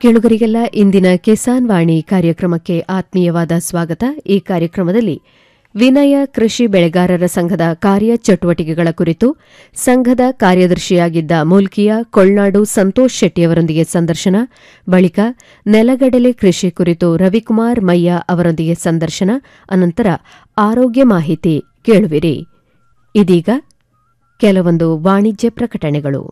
ಕೇಳುಗರಿಗೆಲ್ಲ ಇಂದಿನ ಕಿಸಾನ್ ವಾಣಿ ಕಾರ್ಯಕ್ರಮಕ್ಕೆ ಆತ್ಮೀಯವಾದ ಸ್ವಾಗತ ಈ ಕಾರ್ಯಕ್ರಮದಲ್ಲಿ ವಿನಯ ಕೃಷಿ ಬೆಳೆಗಾರರ ಸಂಘದ ಕಾರ್ಯಚಟುವಟಿಕೆಗಳ ಕುರಿತು ಸಂಘದ ಕಾರ್ಯದರ್ಶಿಯಾಗಿದ್ದ ಮೂಲ್ಕಿಯ ಕೊಳ್ನಾಡು ಸಂತೋಷ್ ಶೆಟ್ಟಿಯವರೊಂದಿಗೆ ಸಂದರ್ಶನ ಬಳಿಕ ನೆಲಗಡಲೆ ಕೃಷಿ ಕುರಿತು ರವಿಕುಮಾರ್ ಮಯ್ಯ ಅವರೊಂದಿಗೆ ಸಂದರ್ಶನ ಅನಂತರ ಆರೋಗ್ಯ ಮಾಹಿತಿ ಕೇಳುವಿರಿ ಇದೀಗ ಕೆಲವೊಂದು ವಾಣಿಜ್ಯ ಪ್ರಕಟಣೆಗಳು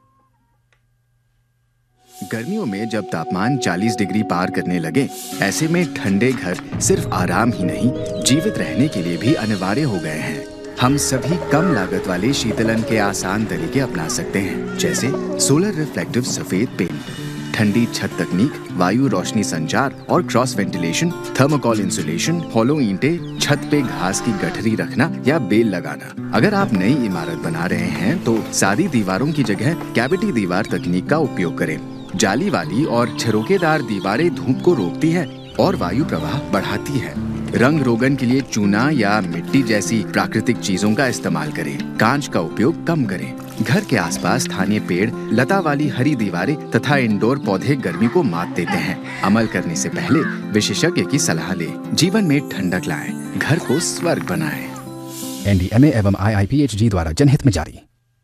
गर्मियों में जब तापमान 40 डिग्री पार करने लगे ऐसे में ठंडे घर सिर्फ आराम ही नहीं जीवित रहने के लिए भी अनिवार्य हो गए हैं हम सभी कम लागत वाले शीतलन के आसान तरीके अपना सकते हैं जैसे सोलर रिफ्लेक्टिव सफेद पेंट ठंडी छत तकनीक वायु रोशनी संचार और cross ventilation thermocol insulation hollow ईंटे छत पे घास की गठरी रखना या बेल लगाना अगर आप नई इमारत बना रहे हैं तो सादी दीवारों की जगह कैविटी दीवार तकनीक का उपयोग करें जाली वाली और छिरोकेदार दीवारें धूप को रोकती है और वायु प्रवाह बढ़ाती है रंग रोगन के लिए चूना या मिट्टी जैसी प्राकृतिक चीजों का इस्तेमाल करें कांच का उपयोग कम करें घर के आसपास स्थानीय पेड़ लता वाली हरी दीवारें तथा इंडोर पौधे गर्मी को मात देते हैं अमल करने से पहले विशेषज्ञ की सलाह लें जीवन में ठंडक लाएं घर को स्वर्ग बनाएं एनडीएमए एवं आईआईपीएचजी द्वारा जनहित में जारी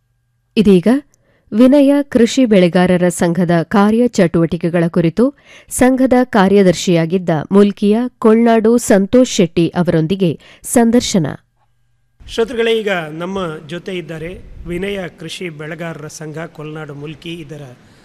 ಇದೀಗ ವಿನಯ ಕೃಷಿ ಬೆಳೆಗಾರರ ಸಂಘದ ಕಾರ್ಯಚಟುವಟಿಕೆಗಳ ಕುರಿತು ಸಂಘದ ಕಾರ್ಯದರ್ಶಿಯಾಗಿದ್ದ ಮುಲ್ಕಿಯ ಕೊಳ್ನಾಡು ಸಂತೋಷ್ ಶೆಟ್ಟಿ ಅವರೊಂದಿಗೆ ಸಂದರ್ಶನ ಶ್ರೋತೃಗಳೇ ಈಗ ನಮ್ಮ ಜೊತೆ ಇದ್ದಾರೆ ವಿನಯ ಕೃಷಿ ಬೆಳೆಗಾರರ ಸಂಘ ಕೊಲ್ನಾಡು ಮುಲ್ಕಿ ಇದರ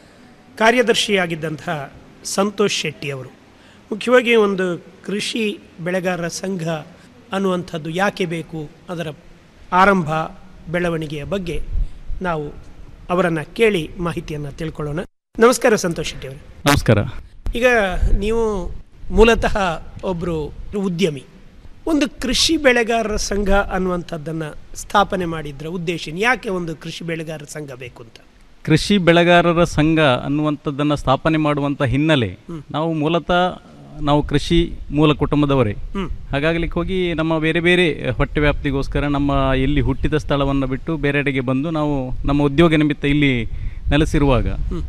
ಕಾರ್ಯದರ್ಶಿಯಾಗಿದ್ದಂತಹ ಸಂತೋಷ್ ಶೆಟ್ಟಿ ಅವರು ಮುಖ್ಯವಾಗಿ ಒಂದು ಕೃಷಿ ಬೆಳೆಗಾರರ ಸಂಘ ಅನ್ನುವಂಥದ್ದು ಯಾಕೆ ಬೇಕು ಅದರ ಆರಂಭ ಬೆಳವಣಿಗೆಯ ಬಗ್ಗೆ ನಾವು ಅವರನ್ನು ಕೇಳಿ ಮಾಹಿತಿಯನ್ನು ತಿಳ್ಕೊಳ್ಳೋಣ ನಮಸ್ಕಾರ ಸಂತೋಷ್ ಶೆಟ್ಟಿ ಅವರು ನಮಸ್ಕಾರ ಈಗ ನೀವು ಮೂಲತಃ ಒಬ್ಬರು ಉದ್ಯಮಿ ಒಂದು ಕೃಷಿ ಬೆಳೆಗಾರರ ಸಂಘ ಅನ್ನುವಂಥದ್ದನ್ನು ಸ್ಥಾಪನೆ ಮಾಡಿದ್ರ ಉದ್ದೇಶ ಏನು? ಯಾಕೆ ಒಂದು ಕೃಷಿ ಬೆಳೆಗಾರರ ಸಂಘ ಬೇಕು ಅಂತ ಕೃಷಿ ಬೆಳೆಗಾರರ ಸಂಘ ಅನ್ನುವಂಥದ್ದನ್ನು ಸ್ಥಾಪನೆ ಮಾಡುವಂಥ ಹಿನ್ನೆಲೆ ನಾವು ಮೂಲತಃ ನಾವು ಕೃಷಿ ಮೂಲ ಕುಟುಂಬದವರೇ ಹ್ಮ್. ಹಾಗಾಗ್ಲಿಕ್ಕೆ ಹೋಗಿ ನಮ್ಮ ಬೇರೆ ಬೇರೆ ಹೊಟ್ಟೆ ವ್ಯಾಪ್ತಿಗೋಸ್ಕರ ನಮ್ಮ ಎಲ್ಲಿ ಹುಟ್ಟಿದ ಸ್ಥಳವನ್ನು ಬಿಟ್ಟು ಬೇರೆಡೆಗೆ ಬಂದು ನಾವು ನಮ್ಮ ಉದ್ಯೋಗ ನಿಮಿತ್ತ ಇಲ್ಲಿ ನೆಲೆಸಿರುವಾಗ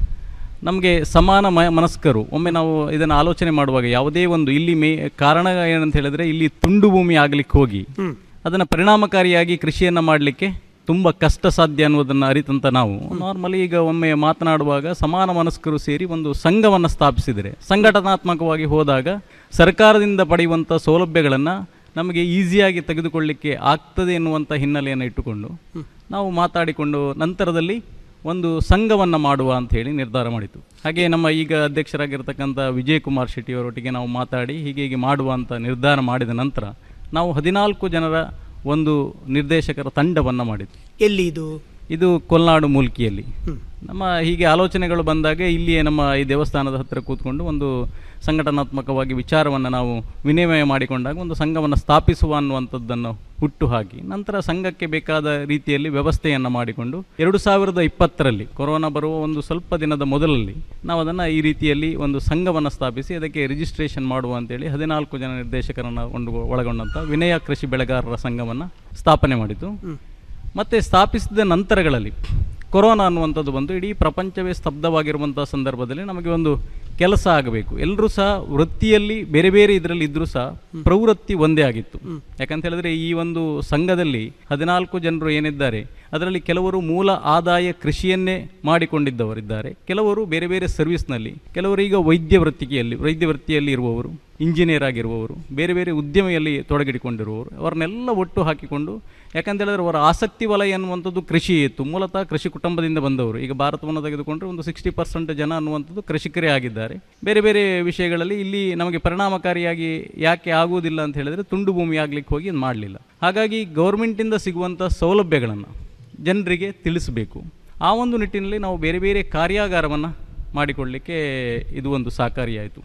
ನಮಗೆ ಸಮಾನ ಮ ಮನಸ್ಕರು ಒಮ್ಮೆ ನಾವು ಇದನ್ನು ಆಲೋಚನೆ ಮಾಡುವಾಗ ಯಾವುದೇ ಒಂದು ಇಲ್ಲಿ ಮೇ ಕಾರಣ ಏನಂತ ಹೇಳಿದ್ರೆ ಇಲ್ಲಿ ತುಂಡು ಭೂಮಿ ಆಗ್ಲಿಕ್ಕೆ ಹೋಗಿ ಹ್ಮ್. ಅದನ್ನು ಪರಿಣಾಮಕಾರಿಯಾಗಿ ಕೃಷಿಯನ್ನು ಮಾಡಲಿಕ್ಕೆ ತುಂಬ ಕಷ್ಟ ಸಾಧ್ಯ ಅನ್ನೋದನ್ನು ಅರಿತಂತ ನಾವು ನಾರ್ಮಲಿ ಈಗ ಒಮ್ಮೆ ಮಾತನಾಡುವಾಗ ಸಮಾನ ಮನಸ್ಕರು ಸೇರಿ ಒಂದು ಸಂಘವನ್ನು ಸ್ಥಾಪಿಸಿದರೆ ಸಂಘಟನಾತ್ಮಕವಾಗಿ ಹೋದಾಗ ಸರ್ಕಾರದಿಂದ ಪಡೆಯುವಂಥ ಸೌಲಭ್ಯಗಳನ್ನು ನಮಗೆ ಈಸಿಯಾಗಿ ತೆಗೆದುಕೊಳ್ಳಿಕ್ಕೆ ಆಗ್ತದೆ ಎನ್ನುವಂಥ ಹಿನ್ನೆಲೆಯನ್ನು ಇಟ್ಟುಕೊಂಡು ನಾವು ಮಾತಾಡಿಕೊಂಡು ನಂತರದಲ್ಲಿ ಒಂದು ಸಂಘವನ್ನು ಮಾಡುವ ಅಂತ ಹೇಳಿ ನಿರ್ಧಾರ ಮಾಡಿತು ಹಾಗೆ ನಮ್ಮ ಈಗ ಅಧ್ಯಕ್ಷರಾಗಿರ್ತಕ್ಕಂಥ ವಿಜಯ್ ಕುಮಾರ್ ಶೆಟ್ಟಿಯವರೊಟ್ಟಿಗೆ ನಾವು ಮಾತಾಡಿ ಹೀಗೆ ಹೀಗೆ ಮಾಡುವ ಅಂತ ನಿರ್ಧಾರ ಮಾಡಿದ ನಂತರ ನಾವು ಹದಿನಾಲ್ಕು ಜನರ ಒಂದು ನಿರ್ದೇಶಕರ ತಂಡವನ್ನು ಮಾಡಿದ್ವಿ ಎಲ್ಲಿ ಇದು ಇದು ಕೊಲ್ನಾಡು ಮೂಲ್ಕಿಯಲ್ಲಿ ನಮ್ಮ ಹೀಗೆ ಆಲೋಚನೆಗಳು ಬಂದಾಗ ಇಲ್ಲಿಯೇ ನಮ್ಮ ಈ ದೇವಸ್ಥಾನದ ಹತ್ತಿರ ಕೂತ್ಕೊಂಡು ಒಂದು ಸಂಘಟನಾತ್ಮಕವಾಗಿ ವಿಚಾರವನ್ನು ನಾವು ವಿನಿಮಯ ಮಾಡಿಕೊಂಡಾಗ ಒಂದು ಸಂಘವನ್ನು ಸ್ಥಾಪಿಸುವ ಅನ್ನುವಂಥದ್ದನ್ನು ಹುಟ್ಟು ಹಾಕಿ ನಂತರ ಸಂಘಕ್ಕೆ ಬೇಕಾದ ರೀತಿಯಲ್ಲಿ ವ್ಯವಸ್ಥೆಯನ್ನು ಮಾಡಿಕೊಂಡು ಎರಡು ಸಾವಿರದ ಇಪ್ಪತ್ತರಲ್ಲಿ ಕೊರೋನಾ ಬರುವ ಒಂದು ಸ್ವಲ್ಪ ದಿನದ ಮೊದಲಲ್ಲಿ ನಾವು ಅದನ್ನು ಈ ರೀತಿಯಲ್ಲಿ ಒಂದು ಸಂಘವನ್ನು ಸ್ಥಾಪಿಸಿ ಅದಕ್ಕೆ ರಿಜಿಸ್ಟ್ರೇಷನ್ ಮಾಡುವ ಅಂತೇಳಿ ಹದಿನಾಲ್ಕು ಜನ ನಿರ್ದೇಶಕರನ್ನು ಒಂದು ಒಳಗೊಂಡಂಥ ವಿನಯ ಕೃಷಿ ಬೆಳೆಗಾರರ ಸಂಘವನ್ನು ಸ್ಥಾಪನೆ ಮಾಡಿತು ಮತ್ತೆ ಸ್ಥಾಪಿಸಿದ ನಂತರಗಳಲ್ಲಿ ಕೊರೋನಾ ಅನ್ನುವಂಥದ್ದು ಬಂದು ಇಡೀ ಪ್ರಪಂಚವೇ ಸ್ತಬ್ಧವಾಗಿರುವಂಥ ಸಂದರ್ಭದಲ್ಲಿ ನಮಗೆ ಒಂದು ಕೆಲಸ ಆಗಬೇಕು ಎಲ್ಲರೂ ಸಹ ವೃತ್ತಿಯಲ್ಲಿ ಬೇರೆ ಬೇರೆ ಇದರಲ್ಲಿ ಇದ್ರೂ ಸಹ ಪ್ರವೃತ್ತಿ ಒಂದೇ ಆಗಿತ್ತು ಯಾಕಂತ ಹೇಳಿದ್ರೆ ಈ ಒಂದು ಸಂಘದಲ್ಲಿ ಹದಿನಾಲ್ಕು ಜನರು ಏನಿದ್ದಾರೆ ಅದರಲ್ಲಿ ಕೆಲವರು ಮೂಲ ಆದಾಯ ಕೃಷಿಯನ್ನೇ ಮಾಡಿಕೊಂಡಿದ್ದವರಿದ್ದಾರೆ ಕೆಲವರು ಬೇರೆ ಬೇರೆ ಸರ್ವಿಸ್ನಲ್ಲಿ ಕೆಲವರು ಈಗ ವೈದ್ಯ ವೃತ್ತಿಗೆಯಲ್ಲಿ ವೈದ್ಯ ವೃತ್ತಿಯಲ್ಲಿ ಇರುವವರು ಇಂಜಿನಿಯರ್ ಆಗಿರುವವರು ಬೇರೆ ಬೇರೆ ಉದ್ಯಮಿಯಲ್ಲಿ ತೊಡಗಿಡಿಕೊಂಡಿರುವವರು ಅವರನ್ನೆಲ್ಲ ಒಟ್ಟು ಹಾಕಿಕೊಂಡು ಯಾಕಂತ ಹೇಳಿದ್ರೆ ಅವರ ಆಸಕ್ತಿ ವಲಯ ಅನ್ನುವಂಥದ್ದು ಕೃಷಿ ಇತ್ತು ಮೂಲತಃ ಕೃಷಿ ಕುಟುಂಬದಿಂದ ಬಂದವರು ಈಗ ಭಾರತವನ್ನು ತೆಗೆದುಕೊಂಡ್ರೆ ಒಂದು ಸಿಕ್ಸ್ಟಿ ಪರ್ಸೆಂಟ್ ಜನ ಅನ್ನುವಂಥದ್ದು ಕೃಷಿಕರೇ ಆಗಿದ್ದಾರೆ ಬೇರೆ ಬೇರೆ ವಿಷಯಗಳಲ್ಲಿ ಇಲ್ಲಿ ನಮಗೆ ಪರಿಣಾಮಕಾರಿಯಾಗಿ ಯಾಕೆ ಆಗುವುದಿಲ್ಲ ಅಂತ ಹೇಳಿದ್ರೆ ತುಂಡು ಭೂಮಿ ಆಗ್ಲಿಕ್ಕೆ ಹೋಗಿ ಅದು ಮಾಡಲಿಲ್ಲ ಹಾಗಾಗಿ ಗೌರ್ಮೆಂಟಿಂದ ಸಿಗುವಂಥ ಸೌಲಭ್ಯಗಳನ್ನು ಜನರಿಗೆ ತಿಳಿಸಬೇಕು ಆ ಒಂದು ನಿಟ್ಟಿನಲ್ಲಿ ನಾವು ಬೇರೆ ಬೇರೆ ಕಾರ್ಯಾಗಾರವನ್ನು ಮಾಡಿಕೊಳ್ಳಿಕ್ಕೆ ಇದು ಒಂದು ಸಹಕಾರಿಯಾಯಿತು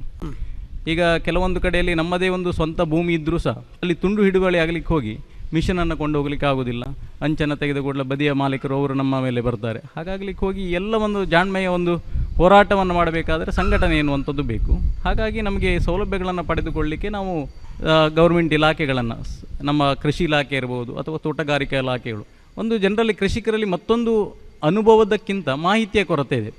ಈಗ ಕೆಲವೊಂದು ಕಡೆಯಲ್ಲಿ ನಮ್ಮದೇ ಒಂದು ಸ್ವಂತ ಭೂಮಿ ಇದ್ದರೂ ಸಹ ಅಲ್ಲಿ ತುಂಡು ಹಿಡುವಳಿ ಆಗಲಿಕ್ಕೆ ಹೋಗಿ ಮಿಷನನ್ನು ಕೊಂಡು ಹೋಗ್ಲಿಕ್ಕೆ ಆಗೋದಿಲ್ಲ ಅಂಚನ್ನು ತೆಗೆದ ಕೂಡಲೇ ಬದಿಯ ಮಾಲೀಕರು ಅವರು ನಮ್ಮ ಮೇಲೆ ಬರ್ತಾರೆ ಹಾಗಾಗ್ಲಿಕ್ಕೆ ಹೋಗಿ ಎಲ್ಲ ಒಂದು ಜಾಣ್ಮೆಯ ಒಂದು ಹೋರಾಟವನ್ನು ಮಾಡಬೇಕಾದ್ರೆ ಸಂಘಟನೆ ಎನ್ನುವಂಥದ್ದು ಬೇಕು ಹಾಗಾಗಿ ನಮಗೆ ಸೌಲಭ್ಯಗಳನ್ನು ಪಡೆದುಕೊಳ್ಳಿಕ್ಕೆ ನಾವು ಗೌರ್ಮೆಂಟ್ ಇಲಾಖೆಗಳನ್ನು ನಮ್ಮ ಕೃಷಿ ಇಲಾಖೆ ಇರ್ಬೋದು ಅಥವಾ ತೋಟಗಾರಿಕಾ ಇಲಾಖೆಗಳು ಒಂದು ಜನರಲ್ಲಿ ಕೃಷಿಕರಲ್ಲಿ ಮತ್ತೊಂದು ಅನುಭವದಕ್ಕಿಂತ ಮಾಹಿತಿಯ ಕೊರತೆ ಇದೆ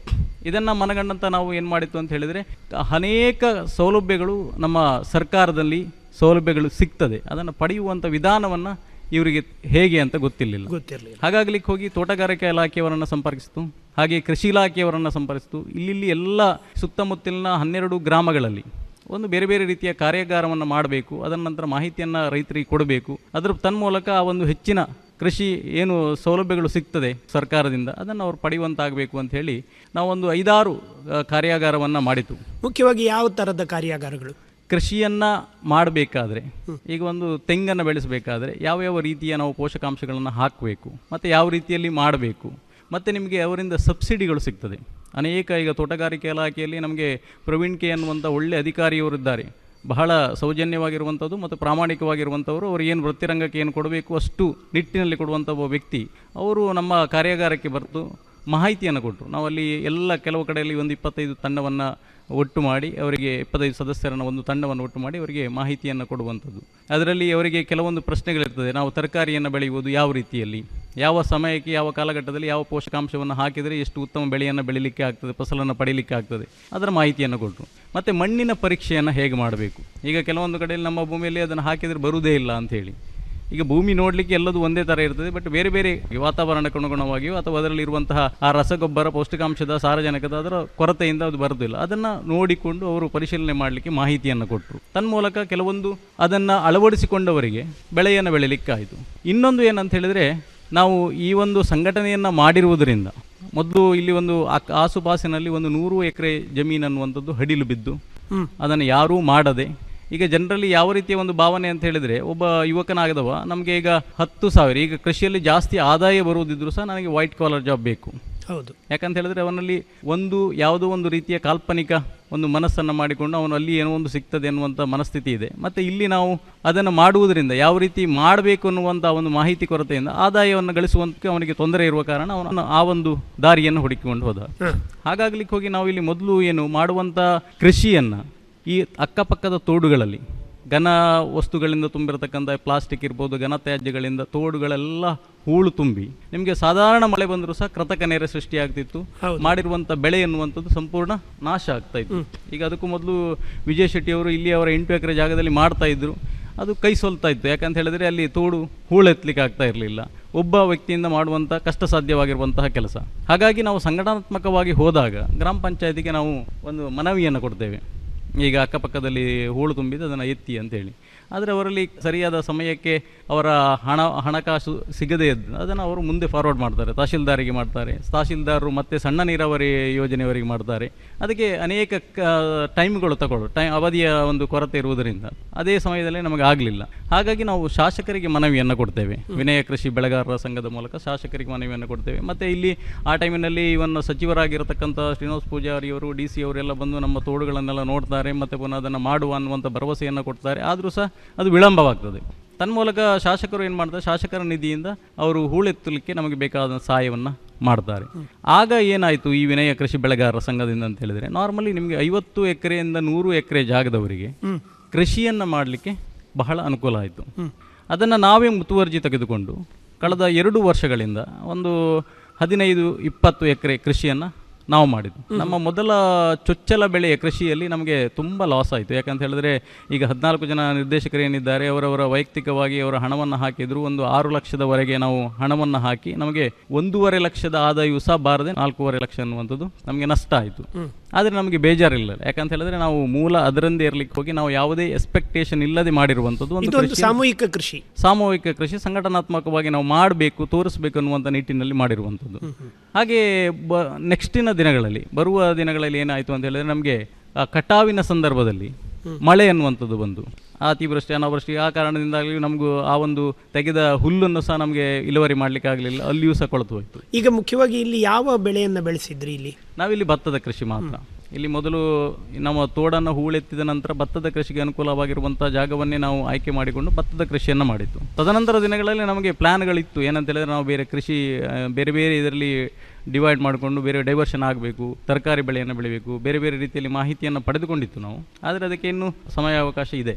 ಇದನ್ನು ಮನಗಂಡಂತ ನಾವು ಏನು ಮಾಡಿತ್ತು ಅಂತ ಹೇಳಿದರೆ ಅನೇಕ ಸೌಲಭ್ಯಗಳು ನಮ್ಮ ಸರ್ಕಾರದಲ್ಲಿ ಸೌಲಭ್ಯಗಳು ಸಿಗ್ತದೆ ಅದನ್ನು ಪಡೆಯುವಂಥ ವಿಧಾನವನ್ನು ಇವರಿಗೆ ಹೇಗೆ ಅಂತ ಗೊತ್ತಿರಲಿಲ್ಲ ಗೊತ್ತಿರಲಿಲ್ಲ ಹಾಗಾಗ್ಲಿಕ್ಕೆ ಹೋಗಿ ತೋಟಗಾರಿಕಾ ಇಲಾಖೆಯವರನ್ನು ಸಂಪರ್ಕಿಸಿತು ಹಾಗೆ ಕೃಷಿ ಇಲಾಖೆಯವರನ್ನು ಸಂಪರ್ಕಿಸಿತು ಇಲ್ಲಿ ಎಲ್ಲ ಸುತ್ತಮುತ್ತಲಿನ ಹನ್ನೆರಡು ಗ್ರಾಮಗಳಲ್ಲಿ ಒಂದು ಬೇರೆ ಬೇರೆ ರೀತಿಯ ಕಾರ್ಯಾಗಾರವನ್ನು ಮಾಡಬೇಕು ಅದರ ನಂತರ ಮಾಹಿತಿಯನ್ನು ರೈತರಿಗೆ ಕೊಡಬೇಕು ಅದರ ತನ್ಮೂಲಕ ಆ ಒಂದು ಹೆಚ್ಚಿನ ಕೃಷಿ ಏನು ಸೌಲಭ್ಯಗಳು ಸಿಗ್ತದೆ ಸರ್ಕಾರದಿಂದ ಅದನ್ನು ಅವರು ಪಡೆಯುವಂತಾಗಬೇಕು ಅಂತ ಹೇಳಿ ನಾವೊಂದು ಐದಾರು ಆ, ಕಾರ್ಯಾಗಾರವನ್ನು ಮಾಡಿತು ಮುಖ್ಯವಾಗಿ ಯಾವ ಥರದ ಕಾರ್ಯಾಗಾರಗಳು ಕೃಷಿಯನ್ನು ಮಾಡಬೇಕಾದ್ರೆ ಈಗ ಒಂದು ತೆಂಗನ್ನು ಬೆಳೆಸಬೇಕಾದ್ರೆ ಯಾವ ಯಾವ ರೀತಿಯ ನಾವು ಪೋಷಕಾಂಶಗಳನ್ನು ಹಾಕಬೇಕು ಮತ್ತು ಯಾವ ರೀತಿಯಲ್ಲಿ ಮಾಡಬೇಕು ಮತ್ತು ನಿಮಗೆ ಅವರಿಂದ ಸಬ್ಸಿಡಿಗಳು ಸಿಗ್ತದೆ ಅನೇಕ ಈಗ ತೋಟಗಾರಿಕೆ ಇಲಾಖೆಯಲ್ಲಿ ನಮಗೆ ಪ್ರವೀಣ್ ಕೆ ಅನ್ನುವಂಥ ಒಳ್ಳೆ ಅಧಿಕಾರಿಯವರಿದ್ದಾರೆ ಬಹಳ ಸೌಜನ್ಯವಾಗಿರುವಂಥದ್ದು ಮತ್ತು ಪ್ರಾಮಾಣಿಕವಾಗಿರುವಂಥವರು ಅವರು ಏನು ವೃತ್ತಿರಂಗಕ್ಕೆ ಏನು ಕೊಡಬೇಕು ಅಷ್ಟು ನಿಟ್ಟಿನಲ್ಲಿ ಕೊಡುವಂಥ ಒಬ್ಬ ವ್ಯಕ್ತಿ ಅವರು ನಮ್ಮ ಕಾರ್ಯಾಗಾರಕ್ಕೆ ಬರೆದು ಮಾಹಿತಿಯನ್ನು ಕೊಟ್ಟರು ನಾವಲ್ಲಿ ಎಲ್ಲ ಕೆಲವು ಕಡೆಯಲ್ಲಿ ಒಂದು ಇಪ್ಪತ್ತೈದು ತಂಡವನ್ನು ಒಟ್ಟು ಮಾಡಿ ಅವರಿಗೆ ಇಪ್ಪತ್ತೈದು ಸದಸ್ಯರನ್ನು ಒಂದು ತಂಡವನ್ನು ಒಟ್ಟು ಮಾಡಿ ಅವರಿಗೆ ಮಾಹಿತಿಯನ್ನು ಕೊಡುವಂಥದ್ದು ಅದರಲ್ಲಿ ಅವರಿಗೆ ಕೆಲವೊಂದು ಪ್ರಶ್ನೆಗಳಿರ್ತದೆ ನಾವು ತರಕಾರಿಯನ್ನು ಬೆಳೆಯುವುದು ಯಾವ ರೀತಿಯಲ್ಲಿ ಯಾವ ಸಮಯಕ್ಕೆ ಯಾವ ಕಾಲಘಟ್ಟದಲ್ಲಿ ಯಾವ ಪೋಷಕಾಂಶವನ್ನು ಹಾಕಿದರೆ ಎಷ್ಟು ಉತ್ತಮ ಬೆಳೆಯನ್ನು ಬೆಳೀಲಿಕ್ಕೆ ಆಗ್ತದೆ ಫಸಲನ್ನು ಪಡೀಲಿಕ್ಕೆ ಆಗ್ತದೆ ಅದರ ಮಾಹಿತಿಯನ್ನು ಕೊಟ್ಟರು ಮತ್ತು ಮಣ್ಣಿನ ಪರೀಕ್ಷೆಯನ್ನು ಹೇಗೆ ಮಾಡಬೇಕು ಈಗ ಕೆಲವೊಂದು ಕಡೆಯಲ್ಲಿ ನಮ್ಮ ಭೂಮಿಯಲ್ಲಿ ಅದನ್ನು ಹಾಕಿದರೆ ಬರುವುದೇ ಇಲ್ಲ ಅಂಥೇಳಿ ಈಗ ಭೂಮಿ ನೋಡಲಿಕ್ಕೆ ಎಲ್ಲದೂ ಒಂದೇ ಥರ ಇರ್ತದೆ ಬಟ್ ಬೇರೆ ಬೇರೆ ವಾತಾವರಣಕ್ಕೆ ಅನುಗುಣವಾಗಿಯೋ ಅಥವಾ ಅದರಲ್ಲಿರುವಂತಹ ಆ ರಸಗೊಬ್ಬರ ಪೌಷ್ಟಿಕಾಂಶದ ಸಾರಜನಕದ ಅದರ ಕೊರತೆಯಿಂದ ಅದು ಬರೋದಿಲ್ಲ ಅದನ್ನು ನೋಡಿಕೊಂಡು ಅವರು ಪರಿಶೀಲನೆ ಮಾಡಲಿಕ್ಕೆ ಮಾಹಿತಿಯನ್ನು ಕೊಟ್ಟರು ತನ್ಮೂಲಕ ಕೆಲವೊಂದು ಅದನ್ನು ಅಳವಡಿಸಿಕೊಂಡವರಿಗೆ ಬೆಳೆಯನ್ನು ಬೆಳೀಲಿಕ್ಕಾಯಿತು ಇನ್ನೊಂದು ಏನಂತ ಹೇಳಿದರೆ ನಾವು ಈ ಒಂದು ಸಂಘಟನೆಯನ್ನು ಮಾಡಿರುವುದರಿಂದ ಮೊದಲು ಇಲ್ಲಿ ಒಂದು ಅಕ್- ಆಸುಪಾಸಿನಲ್ಲಿ ಒಂದು ನೂರು ಎಕರೆ ಜಮೀನು ಅನ್ನುವಂಥದ್ದು ಹಡಿಲು ಬಿದ್ದು ಅದನ್ನು ಯಾರೂ ಮಾಡದೆ ಈಗ ಜನರಲ್ಲಿ ಯಾವ ರೀತಿಯ ಒಂದು ಭಾವನೆ ಅಂತ ಹೇಳಿದರೆ ಒಬ್ಬ ಯುವಕನಾಗದವ ನಮಗೆ ಈಗ ಹತ್ತು ಸಾವಿರ ಈಗ ಕೃಷಿಯಲ್ಲಿ ಜಾಸ್ತಿ ಆದಾಯ ಬರುವುದಿದ್ರೂ ಸಹ ನನಗೆ ವೈಟ್ ಕಾಲರ್ ಜಾಬ್ ಬೇಕು ಹೌದು ಯಾಕಂತ ಹೇಳಿದ್ರೆ ಅವನಲ್ಲಿ ಒಂದು ಯಾವುದೋ ಒಂದು ರೀತಿಯ ಕಾಲ್ಪನಿಕ ಒಂದು ಮನಸ್ಸನ್ನು ಮಾಡಿಕೊಂಡು ಅವನು ಅಲ್ಲಿ ಏನೋ ಒಂದು ಸಿಗ್ತದೆ ಅನ್ನುವಂಥ ಮನಸ್ಥಿತಿ ಇದೆ ಮತ್ತು ಇಲ್ಲಿ ನಾವು ಅದನ್ನು ಮಾಡುವುದರಿಂದ ಯಾವ ರೀತಿ ಮಾಡಬೇಕು ಅನ್ನುವಂಥ ಒಂದು ಮಾಹಿತಿ ಕೊರತೆಯಿಂದ ಆದಾಯವನ್ನು ಗಳಿಸುವಂತೆ ಅವನಿಗೆ ತೊಂದರೆ ಇರುವ ಕಾರಣ ಅವನು ಆ ಒಂದು ದಾರಿಯನ್ನು ಹುಡುಕಿಕೊಂಡು ಹೋದ ಹಾಗಾಗ್ಲಿಕ್ಕೆ ಹೋಗಿ ನಾವು ಇಲ್ಲಿ ಮೊದಲು ಏನು ಮಾಡುವಂಥ ಕೃಷಿಯನ್ನು ಈ ಅಕ್ಕಪಕ್ಕದ ತೋಡುಗಳಲ್ಲಿ ಘನ ವಸ್ತುಗಳಿಂದ ತುಂಬಿರತಕ್ಕಂಥ ಪ್ಲಾಸ್ಟಿಕ್ ಇರ್ಬೋದು ಘನತ್ಯಾಜ್ಯಗಳಿಂದ ತೋಡುಗಳೆಲ್ಲ ಹೂಳು ತುಂಬಿ ನಿಮಗೆ ಸಾಧಾರಣ ಮಳೆ ಬಂದರೂ ಸಹ ಕೃತಕ ನೆರೆ ಸೃಷ್ಟಿಯಾಗ್ತಿತ್ತು ಮಾಡಿರುವಂಥ ಬೆಳೆ ಎನ್ನುವಂಥದ್ದು ಸಂಪೂರ್ಣ ನಾಶ ಆಗ್ತಾ ಇತ್ತು ಈಗ ಅದಕ್ಕೂ ಮೊದಲು ವಿಜಯ್ ಶೆಟ್ಟಿ ಅವರು ಇಲ್ಲಿ ಅವರ ಎಂಟು ಎಕರೆ ಜಾಗದಲ್ಲಿ ಮಾಡ್ತಾ ಇದ್ರು ಅದು ಕೈ ಸೋಲ್ತಾ ಇತ್ತು ಯಾಕಂತ ಹೇಳಿದ್ರೆ ಅಲ್ಲಿ ತೋಡು ಹೂಳೆತ್ತಲಿಕ್ಕೆ ಆಗ್ತಾ ಇರಲಿಲ್ಲ ಒಬ್ಬ ವ್ಯಕ್ತಿಯಿಂದ ಮಾಡುವಂಥ ಕಷ್ಟ ಸಾಧ್ಯವಾಗಿರುವಂತಹ ಕೆಲಸ ಹಾಗಾಗಿ ನಾವು ಸಂಘಟನಾತ್ಮಕವಾಗಿ ಹೋದಾಗ ಗ್ರಾಮ ಪಂಚಾಯತಿಗೆ ನಾವು ಒಂದು ಮನವಿಯನ್ನು ಕೊಡ್ತೇವೆ ಈಗ ಅಕ್ಕಪಕ್ಕದಲ್ಲಿ ಹೂಳು ತುಂಬಿದ್ದು ಅದನ್ನು ಎತ್ತಿ ಅಂತೇಳಿ ಆದರೆ ಅವರಲ್ಲಿ ಸರಿಯಾದ ಸಮಯಕ್ಕೆ ಅವರ ಹಣ ಹಣಕಾಸು ಸಿಗದೇ ಇದ್ದು ಅದನ್ನು ಅವರು ಮುಂದೆ ಫಾರ್ವರ್ಡ್ ಮಾಡ್ತಾರೆ ತಹಶೀಲ್ದಾರಿಗೆ ಮಾಡ್ತಾರೆ ತಹಶೀಲ್ದಾರರು ಮತ್ತೆ ಸಣ್ಣ ನೀರಾವರಿ ಯೋಜನೆಯವರಿಗೆ ಮಾಡ್ತಾರೆ ಅದಕ್ಕೆ ಅನೇಕ ಟೈಮ್ಗಳು ತಗೊಳ್ಳು ಟೈಮ್ ಅವಧಿಯ ಒಂದು ಕೊರತೆ ಇರುವುದರಿಂದ ಅದೇ ಸಮಯದಲ್ಲಿ ನಮಗೆ ಆಗಲಿಲ್ಲ ಹಾಗಾಗಿ ನಾವು ಶಾಸಕರಿಗೆ ಮನವಿಯನ್ನು ಕೊಡ್ತೇವೆ ವಿನಯ ಕೃಷಿ ಬೆಳೆಗಾರರ ಸಂಘದ ಮೂಲಕ ಶಾಸಕರಿಗೆ ಮನವಿಯನ್ನು ಕೊಡ್ತೇವೆ ಮತ್ತು ಇಲ್ಲಿ ಆ ಟೈಮಿನಲ್ಲಿ ಇವನ್ನ ಸಚಿವರಾಗಿರತಕ್ಕಂಥ ಶ್ರೀನಿವಾಸ್ ಪೂಜಾರಿ ಅವರು ಡಿ ಸಿ ಅವರೆಲ್ಲ ಬಂದು ನಮ್ಮ ತೋಡುಗಳನ್ನೆಲ್ಲ ನೋಡ್ತಾರೆ ಮತ್ತು ಪುನಃ ಅದನ್ನು ಮಾಡುವ ಅನ್ನುವಂಥ ಭರವಸೆಯನ್ನು ಕೊಡ್ತಾರೆ ಆದರೂ ಸಹ ಅದು ವಿಳಂಬವಾಗ್ತದೆ ತನ್ಮೂಲಕ ಶಾಸಕರು ಏನು ಮಾಡ್ತಾರೆ ಶಾಸಕರ ನಿಧಿಯಿಂದ ಅವರು ಹೂಳೆತ್ತಲಿಕ್ಕೆ ನಮಗೆ ಬೇಕಾದ ಸಹಾಯವನ್ನು ಮಾಡ್ತಾರೆ ಆಗ ಏನಾಯಿತು ಈ ವಿನಯ ಕೃಷಿ ಬೆಳೆಗಾರರ ಸಂಘದಿಂದ ಅಂತ ಹೇಳಿದರೆ ನಾರ್ಮಲಿ ನಿಮಗೆ ಐವತ್ತು ಎಕರೆಯಿಂದ ನೂರು ಎಕರೆ ಜಾಗದವರಿಗೆ ಕೃಷಿಯನ್ನು ಮಾಡಲಿಕ್ಕೆ ಬಹಳ ಅನುಕೂಲ ಆಯಿತು ಅದನ್ನು ನಾವೇ ಮುತುವರ್ಜಿ ತೆಗೆದುಕೊಂಡು ಕಳೆದ ಎರಡು ವರ್ಷಗಳಿಂದ ಒಂದು ಹದಿನೈದು ಇಪ್ಪತ್ತು ಎಕರೆ ಕೃಷಿಯನ್ನು ನಾವು ಮಾಡಿದ್ದು ನಮ್ಮ ಮೊದಲ ಚೊಚ್ಚಲ ಬೆಳೆಯ ಕೃಷಿಯಲ್ಲಿ ನಮಗೆ ತುಂಬ ಲಾಸ್ ಆಯಿತು ಯಾಕಂತ ಹೇಳಿದ್ರೆ ಈಗ ಹದಿನಾಲ್ಕು ಜನ ನಿರ್ದೇಶಕರು ಏನಿದ್ದಾರೆ ಅವರವರ ವೈಯಕ್ತಿಕವಾಗಿ ಅವರ ಹಣವನ್ನು ಹಾಕಿದ್ರು ಒಂದು ಆರು ಲಕ್ಷದವರೆಗೆ ನಾವು ಹಣವನ್ನು ಹಾಕಿ ನಮಗೆ ಒಂದೂವರೆ ಲಕ್ಷದ ಆದಾಯವೂ ಸಹ ಬಾರದೆ ನಾಲ್ಕೂವರೆ ಲಕ್ಷ ಅನ್ನುವಂಥದ್ದು ನಮಗೆ ನಷ್ಟ ಆಯಿತು ಆದರೆ ನಮಗೆ ಬೇಜಾರಿಲ್ಲ ಯಾಕಂತ ಹೇಳಿದ್ರೆ ನಾವು ಮೂಲ ಅದರಂದೇ ಇರಲಿಕ್ಕೆ ಹೋಗಿ ನಾವು ಯಾವುದೇ ಎಕ್ಸ್ಪೆಕ್ಟೇಷನ್ ಇಲ್ಲದೆ ಮಾಡಿರುವಂಥದ್ದು ಒಂದು ಇದೊಂದು ಕೃಷಿ ಸಾಮೂಹಿಕ ಕೃಷಿ ಸಾಮೂಹಿಕ ಕೃಷಿ ಸಂಘಟನಾತ್ಮಕವಾಗಿ ನಾವು ಮಾಡಬೇಕು ತೋರಿಸಬೇಕು ಅನ್ನುವಂಥ ನಿಟ್ಟಿನಲ್ಲಿ ಮಾಡಿರುವಂಥದ್ದು ಹಾಗೆ ಬ ನೆಕ್ಸ್ಟಿನ ದಿನಗಳಲ್ಲಿ ಬರುವ ದಿನಗಳಲ್ಲಿ ಏನಾಯಿತು ಅಂತ ಹೇಳಿದ್ರೆ ನಮಗೆ ಆ ಕಟಾವಿನ ಸಂದರ್ಭದಲ್ಲಿ ಮಳೆ ಅನ್ನುವಂಥದ್ದು ಬಂದು ಅತಿವೃಷ್ಟಿ ಅನಾವೃಷ್ಟಿ ಆ ಕಾರಣದಿಂದಾಗಲಿ ನಮಗೂ ಆ ಒಂದು ತೆಗೆದ ಹುಲ್ಲನ್ನು ಸಹ ನಮಗೆ ಇಳುವರಿ ಮಾಡಲಿಕ್ಕೆ ಆಗಲಿಲ್ಲ ಅಲ್ಲಿಯೂ ಸಹ ಕೊಳೆತು ಹೋಯಿತು ಈಗ ಮುಖ್ಯವಾಗಿ ಇಲ್ಲಿ ಯಾವ ಬೆಳೆಯನ್ನು ಬೆಳೆಸಿದ್ರಿ ಇಲ್ಲಿ ನಾವಿಲ್ಲಿ ಭತ್ತದ ಕೃಷಿ ಮಾತ್ರ ಇಲ್ಲಿ ಮೊದಲು ನಮ್ಮ ತೋಡನ್ನು ಹೂಳೆತ್ತಿದ ನಂತರ ಭತ್ತದ ಕೃಷಿಗೆ ಅನುಕೂಲವಾಗಿರುವಂಥ ಜಾಗವನ್ನೇ ನಾವು ಆಯ್ಕೆ ಮಾಡಿಕೊಂಡು ಭತ್ತದ ಕೃಷಿಯನ್ನು ಮಾಡಿತ್ತು ತದನಂತರ ದಿನಗಳಲ್ಲಿ ನಮಗೆ ಪ್ಲ್ಯಾನ್ಗಳಿತ್ತು ಏನಂತ ಹೇಳಿದ್ರೆ ನಾವು ಬೇರೆ ಕೃಷಿ ಆ, ಬೇರೆ ಬೇರೆ ಇದರಲ್ಲಿ ಡಿವೈಡ್ ಮಾಡಿಕೊಂಡು ಬೇರೆ ಡೈವರ್ಷನ್ ಆಗಬೇಕು ತರಕಾರಿ ಬೆಳೆಯನ್ನು ಬೆಳಿಬೇಕು ಬೇರೆ ಬೇರೆ ರೀತಿಯಲ್ಲಿ ಮಾಹಿತಿಯನ್ನು ಪಡೆದುಕೊಂಡಿತ್ತು ನಾವು ಆದರೆ ಅದಕ್ಕೆ ಇನ್ನೂ ಸಮಯಾವಕಾಶ ಇದೆ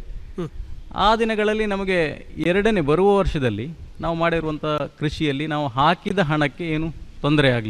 ಆ ದಿನಗಳಲ್ಲಿ ನಮಗೆ ಎರಡನೇ ಬರುವ ವರ್ಷದಲ್ಲಿ ನಾವು ಮಾಡಿರುವಂಥ ಕೃಷಿಯಲ್ಲಿ ನಾವು ಹಾಕಿದ ಹಣಕ್ಕೆ ಏನು ತೊಂದರೆ ಆಗಲಿಲ್ಲ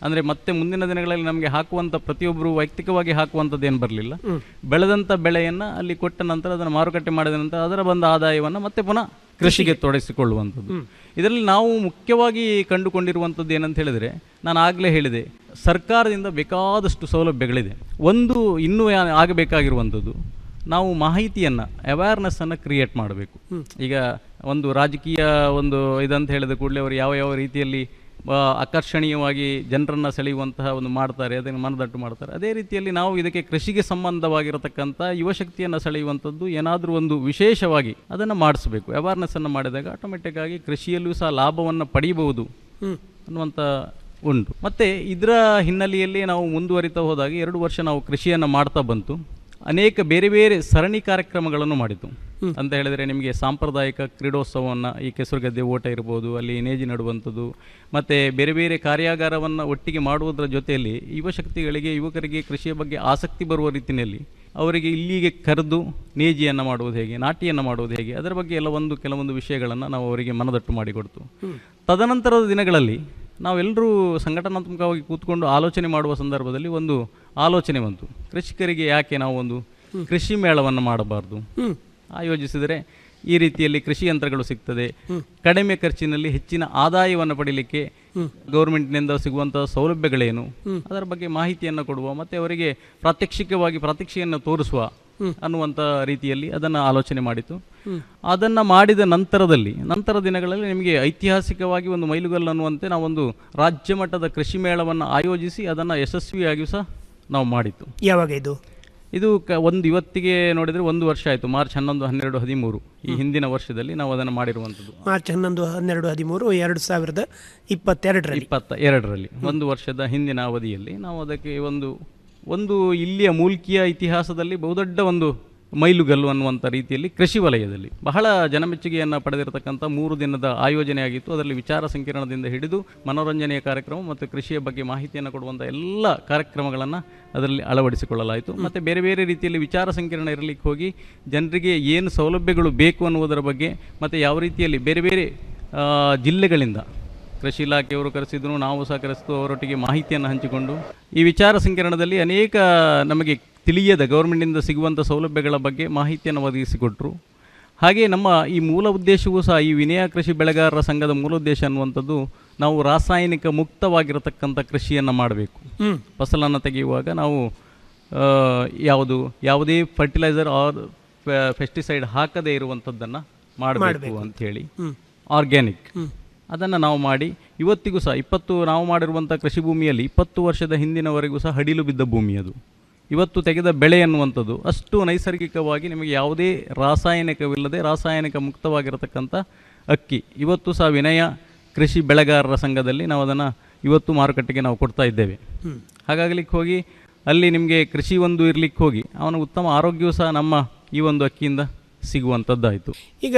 ಅಂದರೆ ಮತ್ತೆ ಮುಂದಿನ ದಿನಗಳಲ್ಲಿ ನಮಗೆ ಹಾಕುವಂಥ ಪ್ರತಿಯೊಬ್ಬರು ವೈಯಕ್ತಿಕವಾಗಿ ಹಾಕುವಂಥದ್ದು ಏನು ಬರಲಿಲ್ಲ ಬೆಳೆದಂಥ ಬೆಳೆಯನ್ನು ಅಲ್ಲಿ ಕೊಟ್ಟ ನಂತರ ಅದನ್ನು ಮಾರುಕಟ್ಟೆ ಮಾಡಿದ ನಂತರ ಅದರ ಬಂದ ಆದಾಯವನ್ನು ಮತ್ತೆ ಪುನಃ ಕೃಷಿಗೆ ತೊಡಗಿಸಿಕೊಳ್ಳುವಂಥದ್ದು ಇದರಲ್ಲಿ ನಾವು ಮುಖ್ಯವಾಗಿ ಕಂಡುಕೊಂಡಿರುವಂಥದ್ದು ಏನಂತ ಹೇಳಿದರೆ ನಾನು ಆಗಲೇ ಹೇಳಿದೆ ಸರ್ಕಾರದಿಂದ ಬೇಕಾದಷ್ಟು ಸೌಲಭ್ಯಗಳಿದೆ ಒಂದು ಇನ್ನೂ ಯಾ- ಆಗಬೇಕಾಗಿರುವಂಥದ್ದು ನಾವು ಮಾಹಿತಿಯನ್ನು ಅವೇರ್ನೆಸ್ಸನ್ನು ಕ್ರಿಯೇಟ್ ಮಾಡಬೇಕು ಈಗ ಒಂದು ರಾಜಕೀಯ ಒಂದು ಇದಂತ ಹೇಳಿದ ಕೂಡಲೇ ಅವರು ಯಾವ ಯಾವ ರೀತಿಯಲ್ಲಿ ಆ, ಆಕರ್ಷಣೀಯವಾಗಿ ಜನರನ್ನು ಸೆಳೆಯುವಂತಹ ಒಂದು ಮಾಡ್ತಾರೆ ಅದನ್ನು ಮನದಟ್ಟು ಮಾಡ್ತಾರೆ ಅದೇ ರೀತಿಯಲ್ಲಿ ನಾವು ಇದಕ್ಕೆ ಕೃಷಿಗೆ ಸಂಬಂಧವಾಗಿರತಕ್ಕಂಥ ಯುವಶಕ್ತಿಯನ್ನು ಸೆಳೆಯುವಂಥದ್ದು ಏನಾದರೂ ಒಂದು ವಿಶೇಷವಾಗಿ ಅದನ್ನು ಮಾಡಿಸಬೇಕು ಅವೇರ್ನೆಸ್ಸನ್ನು ಮಾಡಿದಾಗ ಆಟೋಮೆಟಿಕ್ ಆಗಿ ಕೃಷಿಯಲ್ಲೂ ಸಹ ಲಾಭವನ್ನು ಪಡೆಯಬಹುದು ಅನ್ನುವಂಥ ಉಂಟು ಮತ್ತು ಇದರ ಹಿನ್ನೆಲೆಯಲ್ಲಿ ನಾವು ಮುಂದುವರಿತಾ ಹೋದಾಗ ಎರಡು ವರ್ಷ ನಾವು ಕೃಷಿಯನ್ನು ಮಾಡ್ತಾ ಬಂತು ಅನೇಕ ಬೇರೆ ಬೇರೆ ಸರಣಿ ಕಾರ್ಯಕ್ರಮಗಳನ್ನು ಮಾಡಿತು ಅಂತ ಹೇಳಿದರೆ ನಿಮಗೆ ಸಾಂಪ್ರದಾಯಿಕ ಕ್ರೀಡೋತ್ಸವವನ್ನು ಈ ಕೆಸರುಗದ್ದೆ ಓಟ ಇರ್ಬೋದು ಅಲ್ಲಿ ನೇಜಿ ನಡುವಂಥದ್ದು ಮತ್ತು ಬೇರೆ ಬೇರೆ ಕಾರ್ಯಾಗಾರವನ್ನು ಒಟ್ಟಿಗೆ ಮಾಡುವುದರ ಜೊತೆಯಲ್ಲಿ ಯುವಶಕ್ತಿಗಳಿಗೆ ಯುವಕರಿಗೆ ಕೃಷಿಯ ಬಗ್ಗೆ ಆಸಕ್ತಿ ಬರುವ ರೀತಿಯಲ್ಲಿ ಅವರಿಗೆ ಇಲ್ಲಿಗೆ ಕರೆದು ನೇಜಿಯನ್ನು ಮಾಡುವುದು ಹೇಗೆ ನಾಟಿಯನ್ನು ಮಾಡುವುದು ಹೇಗೆ ಅದರ ಬಗ್ಗೆ ಎಲ್ಲ ಒಂದು ಕೆಲವೊಂದು ವಿಷಯಗಳನ್ನು ನಾವು ಅವರಿಗೆ ಮನದಟ್ಟು ಮಾಡಿಕೊಡ್ತು ತದನಂತರದ ದಿನಗಳಲ್ಲಿ ನಾವೆಲ್ಲರೂ ಸಂಘಟನಾತ್ಮಕವಾಗಿ ಕೂತ್ಕೊಂಡು ಆಲೋಚನೆ ಮಾಡುವ ಸಂದರ್ಭದಲ್ಲಿ ಒಂದು ಆಲೋಚನೆ ಬಂತು ಕೃಷಿಕರಿಗೆ ಯಾಕೆ ನಾವು ಒಂದು ಕೃಷಿ ಮೇಳವನ್ನು ಮಾಡಬಾರ್ದು ಆಯೋಜಿಸಿದರೆ ಈ ರೀತಿಯಲ್ಲಿ ಕೃಷಿ ಯಂತ್ರಗಳು ಸಿಗ್ತದೆ ಕಡಿಮೆ ಖರ್ಚಿನಲ್ಲಿ ಹೆಚ್ಚಿನ ಆದಾಯವನ್ನು ಪಡೀಲಿಕ್ಕೆ ಗೌರ್ಮೆಂಟ್ನಿಂದ ಸಿಗುವಂತಹ ಸೌಲಭ್ಯಗಳೇನು ಅದರ ಬಗ್ಗೆ ಮಾಹಿತಿಯನ್ನು ಕೊಡುವ ಮತ್ತು ಅವರಿಗೆ ಪ್ರಾತ್ಯಕ್ಷಿಕವಾಗಿ ಪ್ರಾತ್ಯಕ್ಷಿಕೆಯನ್ನು ತೋರಿಸುವ ಅನ್ನುವಂಥ ರೀತಿಯಲ್ಲಿ ಅದನ್ನು ಆಲೋಚನೆ ಮಾಡಿತು ಅದನ್ನು ಮಾಡಿದ ನಂತರದಲ್ಲಿ ನಂತರ ದಿನಗಳಲ್ಲಿ ನಿಮಗೆ ಐತಿಹಾಸಿಕವಾಗಿ ಒಂದು ಮೈಲುಗಲ್ಲು ಅನ್ನುವಂತೆ ನಾವೊಂದು ರಾಜ್ಯ ಮಟ್ಟದ ಕೃಷಿ ಮೇಳವನ್ನು ಆಯೋಜಿಸಿ ಅದನ್ನು ಯಶಸ್ವಿಯಾಗಿಯೂ ಸಹ ನಾವು ಮಾಡಿತ್ತು ಯಾವಾಗ ಇದು ಇದು ಕ ಒಂದು ಇವತ್ತಿಗೆ ನೋಡಿದರೆ ಒಂದು ವರ್ಷ ಆಯಿತು ಮಾರ್ಚ್ ಹನ್ನೊಂದು ಹನ್ನೆರಡು ಹದಿಮೂರು ಈ ಹಿಂದಿನ ವರ್ಷದಲ್ಲಿ ನಾವು ಅದನ್ನು ಮಾಡಿರುವಂಥದ್ದು ಮಾರ್ಚ್ ಹನ್ನೊಂದು ಹನ್ನೆರಡು ಹದಿಮೂರು ಎರಡು ಸಾವಿರದ ಇಪ್ಪತ್ತೆರಡರಲ್ಲಿ ಇಪ್ಪತ್ತ ಎರಡರಲ್ಲಿ ಒಂದು ವರ್ಷದ ಹಿಂದಿನ ಅವಧಿಯಲ್ಲಿ ನಾವು ಅದಕ್ಕೆ ಒಂದು ಒಂದು ಇಲ್ಲಿಯ ಮೂಲ್ಕಿಯ ಇತಿಹಾಸದಲ್ಲಿ ಬಹುದೊಡ್ಡ ಒಂದು ಮೈಲುಗಲ್ಲು ಅನ್ನುವಂಥ ರೀತಿಯಲ್ಲಿ ಕೃಷಿ ವಲಯದಲ್ಲಿ ಬಹಳ ಜನಮೆಚ್ಚುಗೆಯನ್ನು ಪಡೆದಿರತಕ್ಕಂಥ ಮೂರು ದಿನದ ಆಯೋಜನೆ ಆಗಿತ್ತು ಅದರಲ್ಲಿ ವಿಚಾರ ಸಂಕಿರಣದಿಂದ ಹಿಡಿದು ಮನೋರಂಜನೆಯ ಕಾರ್ಯಕ್ರಮ ಮತ್ತು ಕೃಷಿಯ ಬಗ್ಗೆ ಮಾಹಿತಿಯನ್ನು ಕೊಡುವಂಥ ಎಲ್ಲ ಕಾರ್ಯಕ್ರಮಗಳನ್ನು ಅದರಲ್ಲಿ ಅಳವಡಿಸಿಕೊಳ್ಳಲಾಯಿತು ಮತ್ತು ಬೇರೆ ಬೇರೆ ರೀತಿಯಲ್ಲಿ ವಿಚಾರ ಸಂಕಿರಣ ಇರಲಿಕ್ಕೆ ಹೋಗಿ ಜನರಿಗೆ ಏನು ಸೌಲಭ್ಯಗಳು ಬೇಕು ಅನ್ನುವುದರ ಬಗ್ಗೆ ಮತ್ತು ಯಾವ ರೀತಿಯಲ್ಲಿ ಬೇರೆ ಬೇರೆ ಆ, ಜಿಲ್ಲೆಗಳಿಂದ ಕೃಷಿ ಇಲಾಖೆಯವರು ಕರೆಸಿದ್ರು ನಾವು ಸಹ ಕರೆಸಿತು ಅವರೊಟ್ಟಿಗೆ ಮಾಹಿತಿಯನ್ನು ಹಂಚಿಕೊಂಡು ಈ ವಿಚಾರ ಸಂಕಿರಣದಲ್ಲಿ ಅನೇಕ ನಮಗೆ ತಿಳಿಯದ ಗೌರ್ಮೆಂಟಿಂದ ಸಿಗುವಂಥ ಸೌಲಭ್ಯಗಳ ಬಗ್ಗೆ ಮಾಹಿತಿಯನ್ನು ಒದಗಿಸಿಕೊಟ್ರು ಹಾಗೆ ನಮ್ಮ ಈ ಮೂಲ ಉದ್ದೇಶವೂ ಸಹ ಈ ವಿನಯ ಕೃಷಿ ಬೆಳೆಗಾರರ ಸಂಘದ ಮೂಲ ಉದ್ದೇಶ ಅನ್ನುವಂಥದ್ದು ನಾವು ರಾಸಾಯನಿಕ ಮುಕ್ತವಾಗಿರತಕ್ಕಂಥ ಕೃಷಿಯನ್ನು ಮಾಡಬೇಕು ಫಸಲನ್ನು ತೆಗೆಯುವಾಗ ನಾವು ಆ, ಯಾವುದು ಯಾವುದೇ ಫರ್ಟಿಲೈಸರ್ ಆರ್ ಪೆಸ್ಟಿಸೈಡ್ ಹಾಕದೇ ಇರುವಂಥದ್ದನ್ನು ಮಾಡಬೇಕು ಅಂಥೇಳಿ ಆರ್ಗ್ಯಾನಿಕ್ ಅದನ್ನು ನಾವು ಮಾಡಿ ಇವತ್ತಿಗೂ ಸಹ ಇಪ್ಪತ್ತು ನಾವು ಮಾಡಿರುವಂಥ ಕೃಷಿ ಭೂಮಿಯಲ್ಲಿ ಇಪ್ಪತ್ತು ವರ್ಷದ ಹಿಂದಿನವರೆಗೂ ಸಹ ಹಡಿಲು ಬಿದ್ದ ಭೂಮಿ ಅದು ಇವತ್ತು ತೆಗೆದ ಬೆಳೆ ಅನ್ನುವಂಥದ್ದು ಅಷ್ಟು ನೈಸರ್ಗಿಕವಾಗಿ ನಿಮಗೆ ಯಾವುದೇ ರಾಸಾಯನಿಕವಿಲ್ಲದೆ ರಾಸಾಯನಿಕ ಮುಕ್ತವಾಗಿರತಕ್ಕಂಥ ಅಕ್ಕಿ ಇವತ್ತು ಸಹ ವಿನಯ ಕೃಷಿ ಬೆಳೆಗಾರರ ಸಂಘದಲ್ಲಿ ನಾವು ಅದನ್ನು ಇವತ್ತು ಮಾರುಕಟ್ಟೆಗೆ ನಾವು ಕೊಡ್ತಾ ಇದ್ದೇವೆ ಹಾಗಾಗಲಿಕ್ಕೆ ಹೋಗಿ ಅಲ್ಲಿ ನಿಮಗೆ ಕೃಷಿ ಒಂದು ಇರಲಿಕ್ಕೆ ಹೋಗಿ ಅವನ ಉತ್ತಮ ಆರೋಗ್ಯವೂ ಸಹ ನಮ್ಮ ಈ ಒಂದು ಅಕ್ಕಿಯಿಂದ ಸಿಗುವಂಥದ್ದಾಯಿತು ಈಗ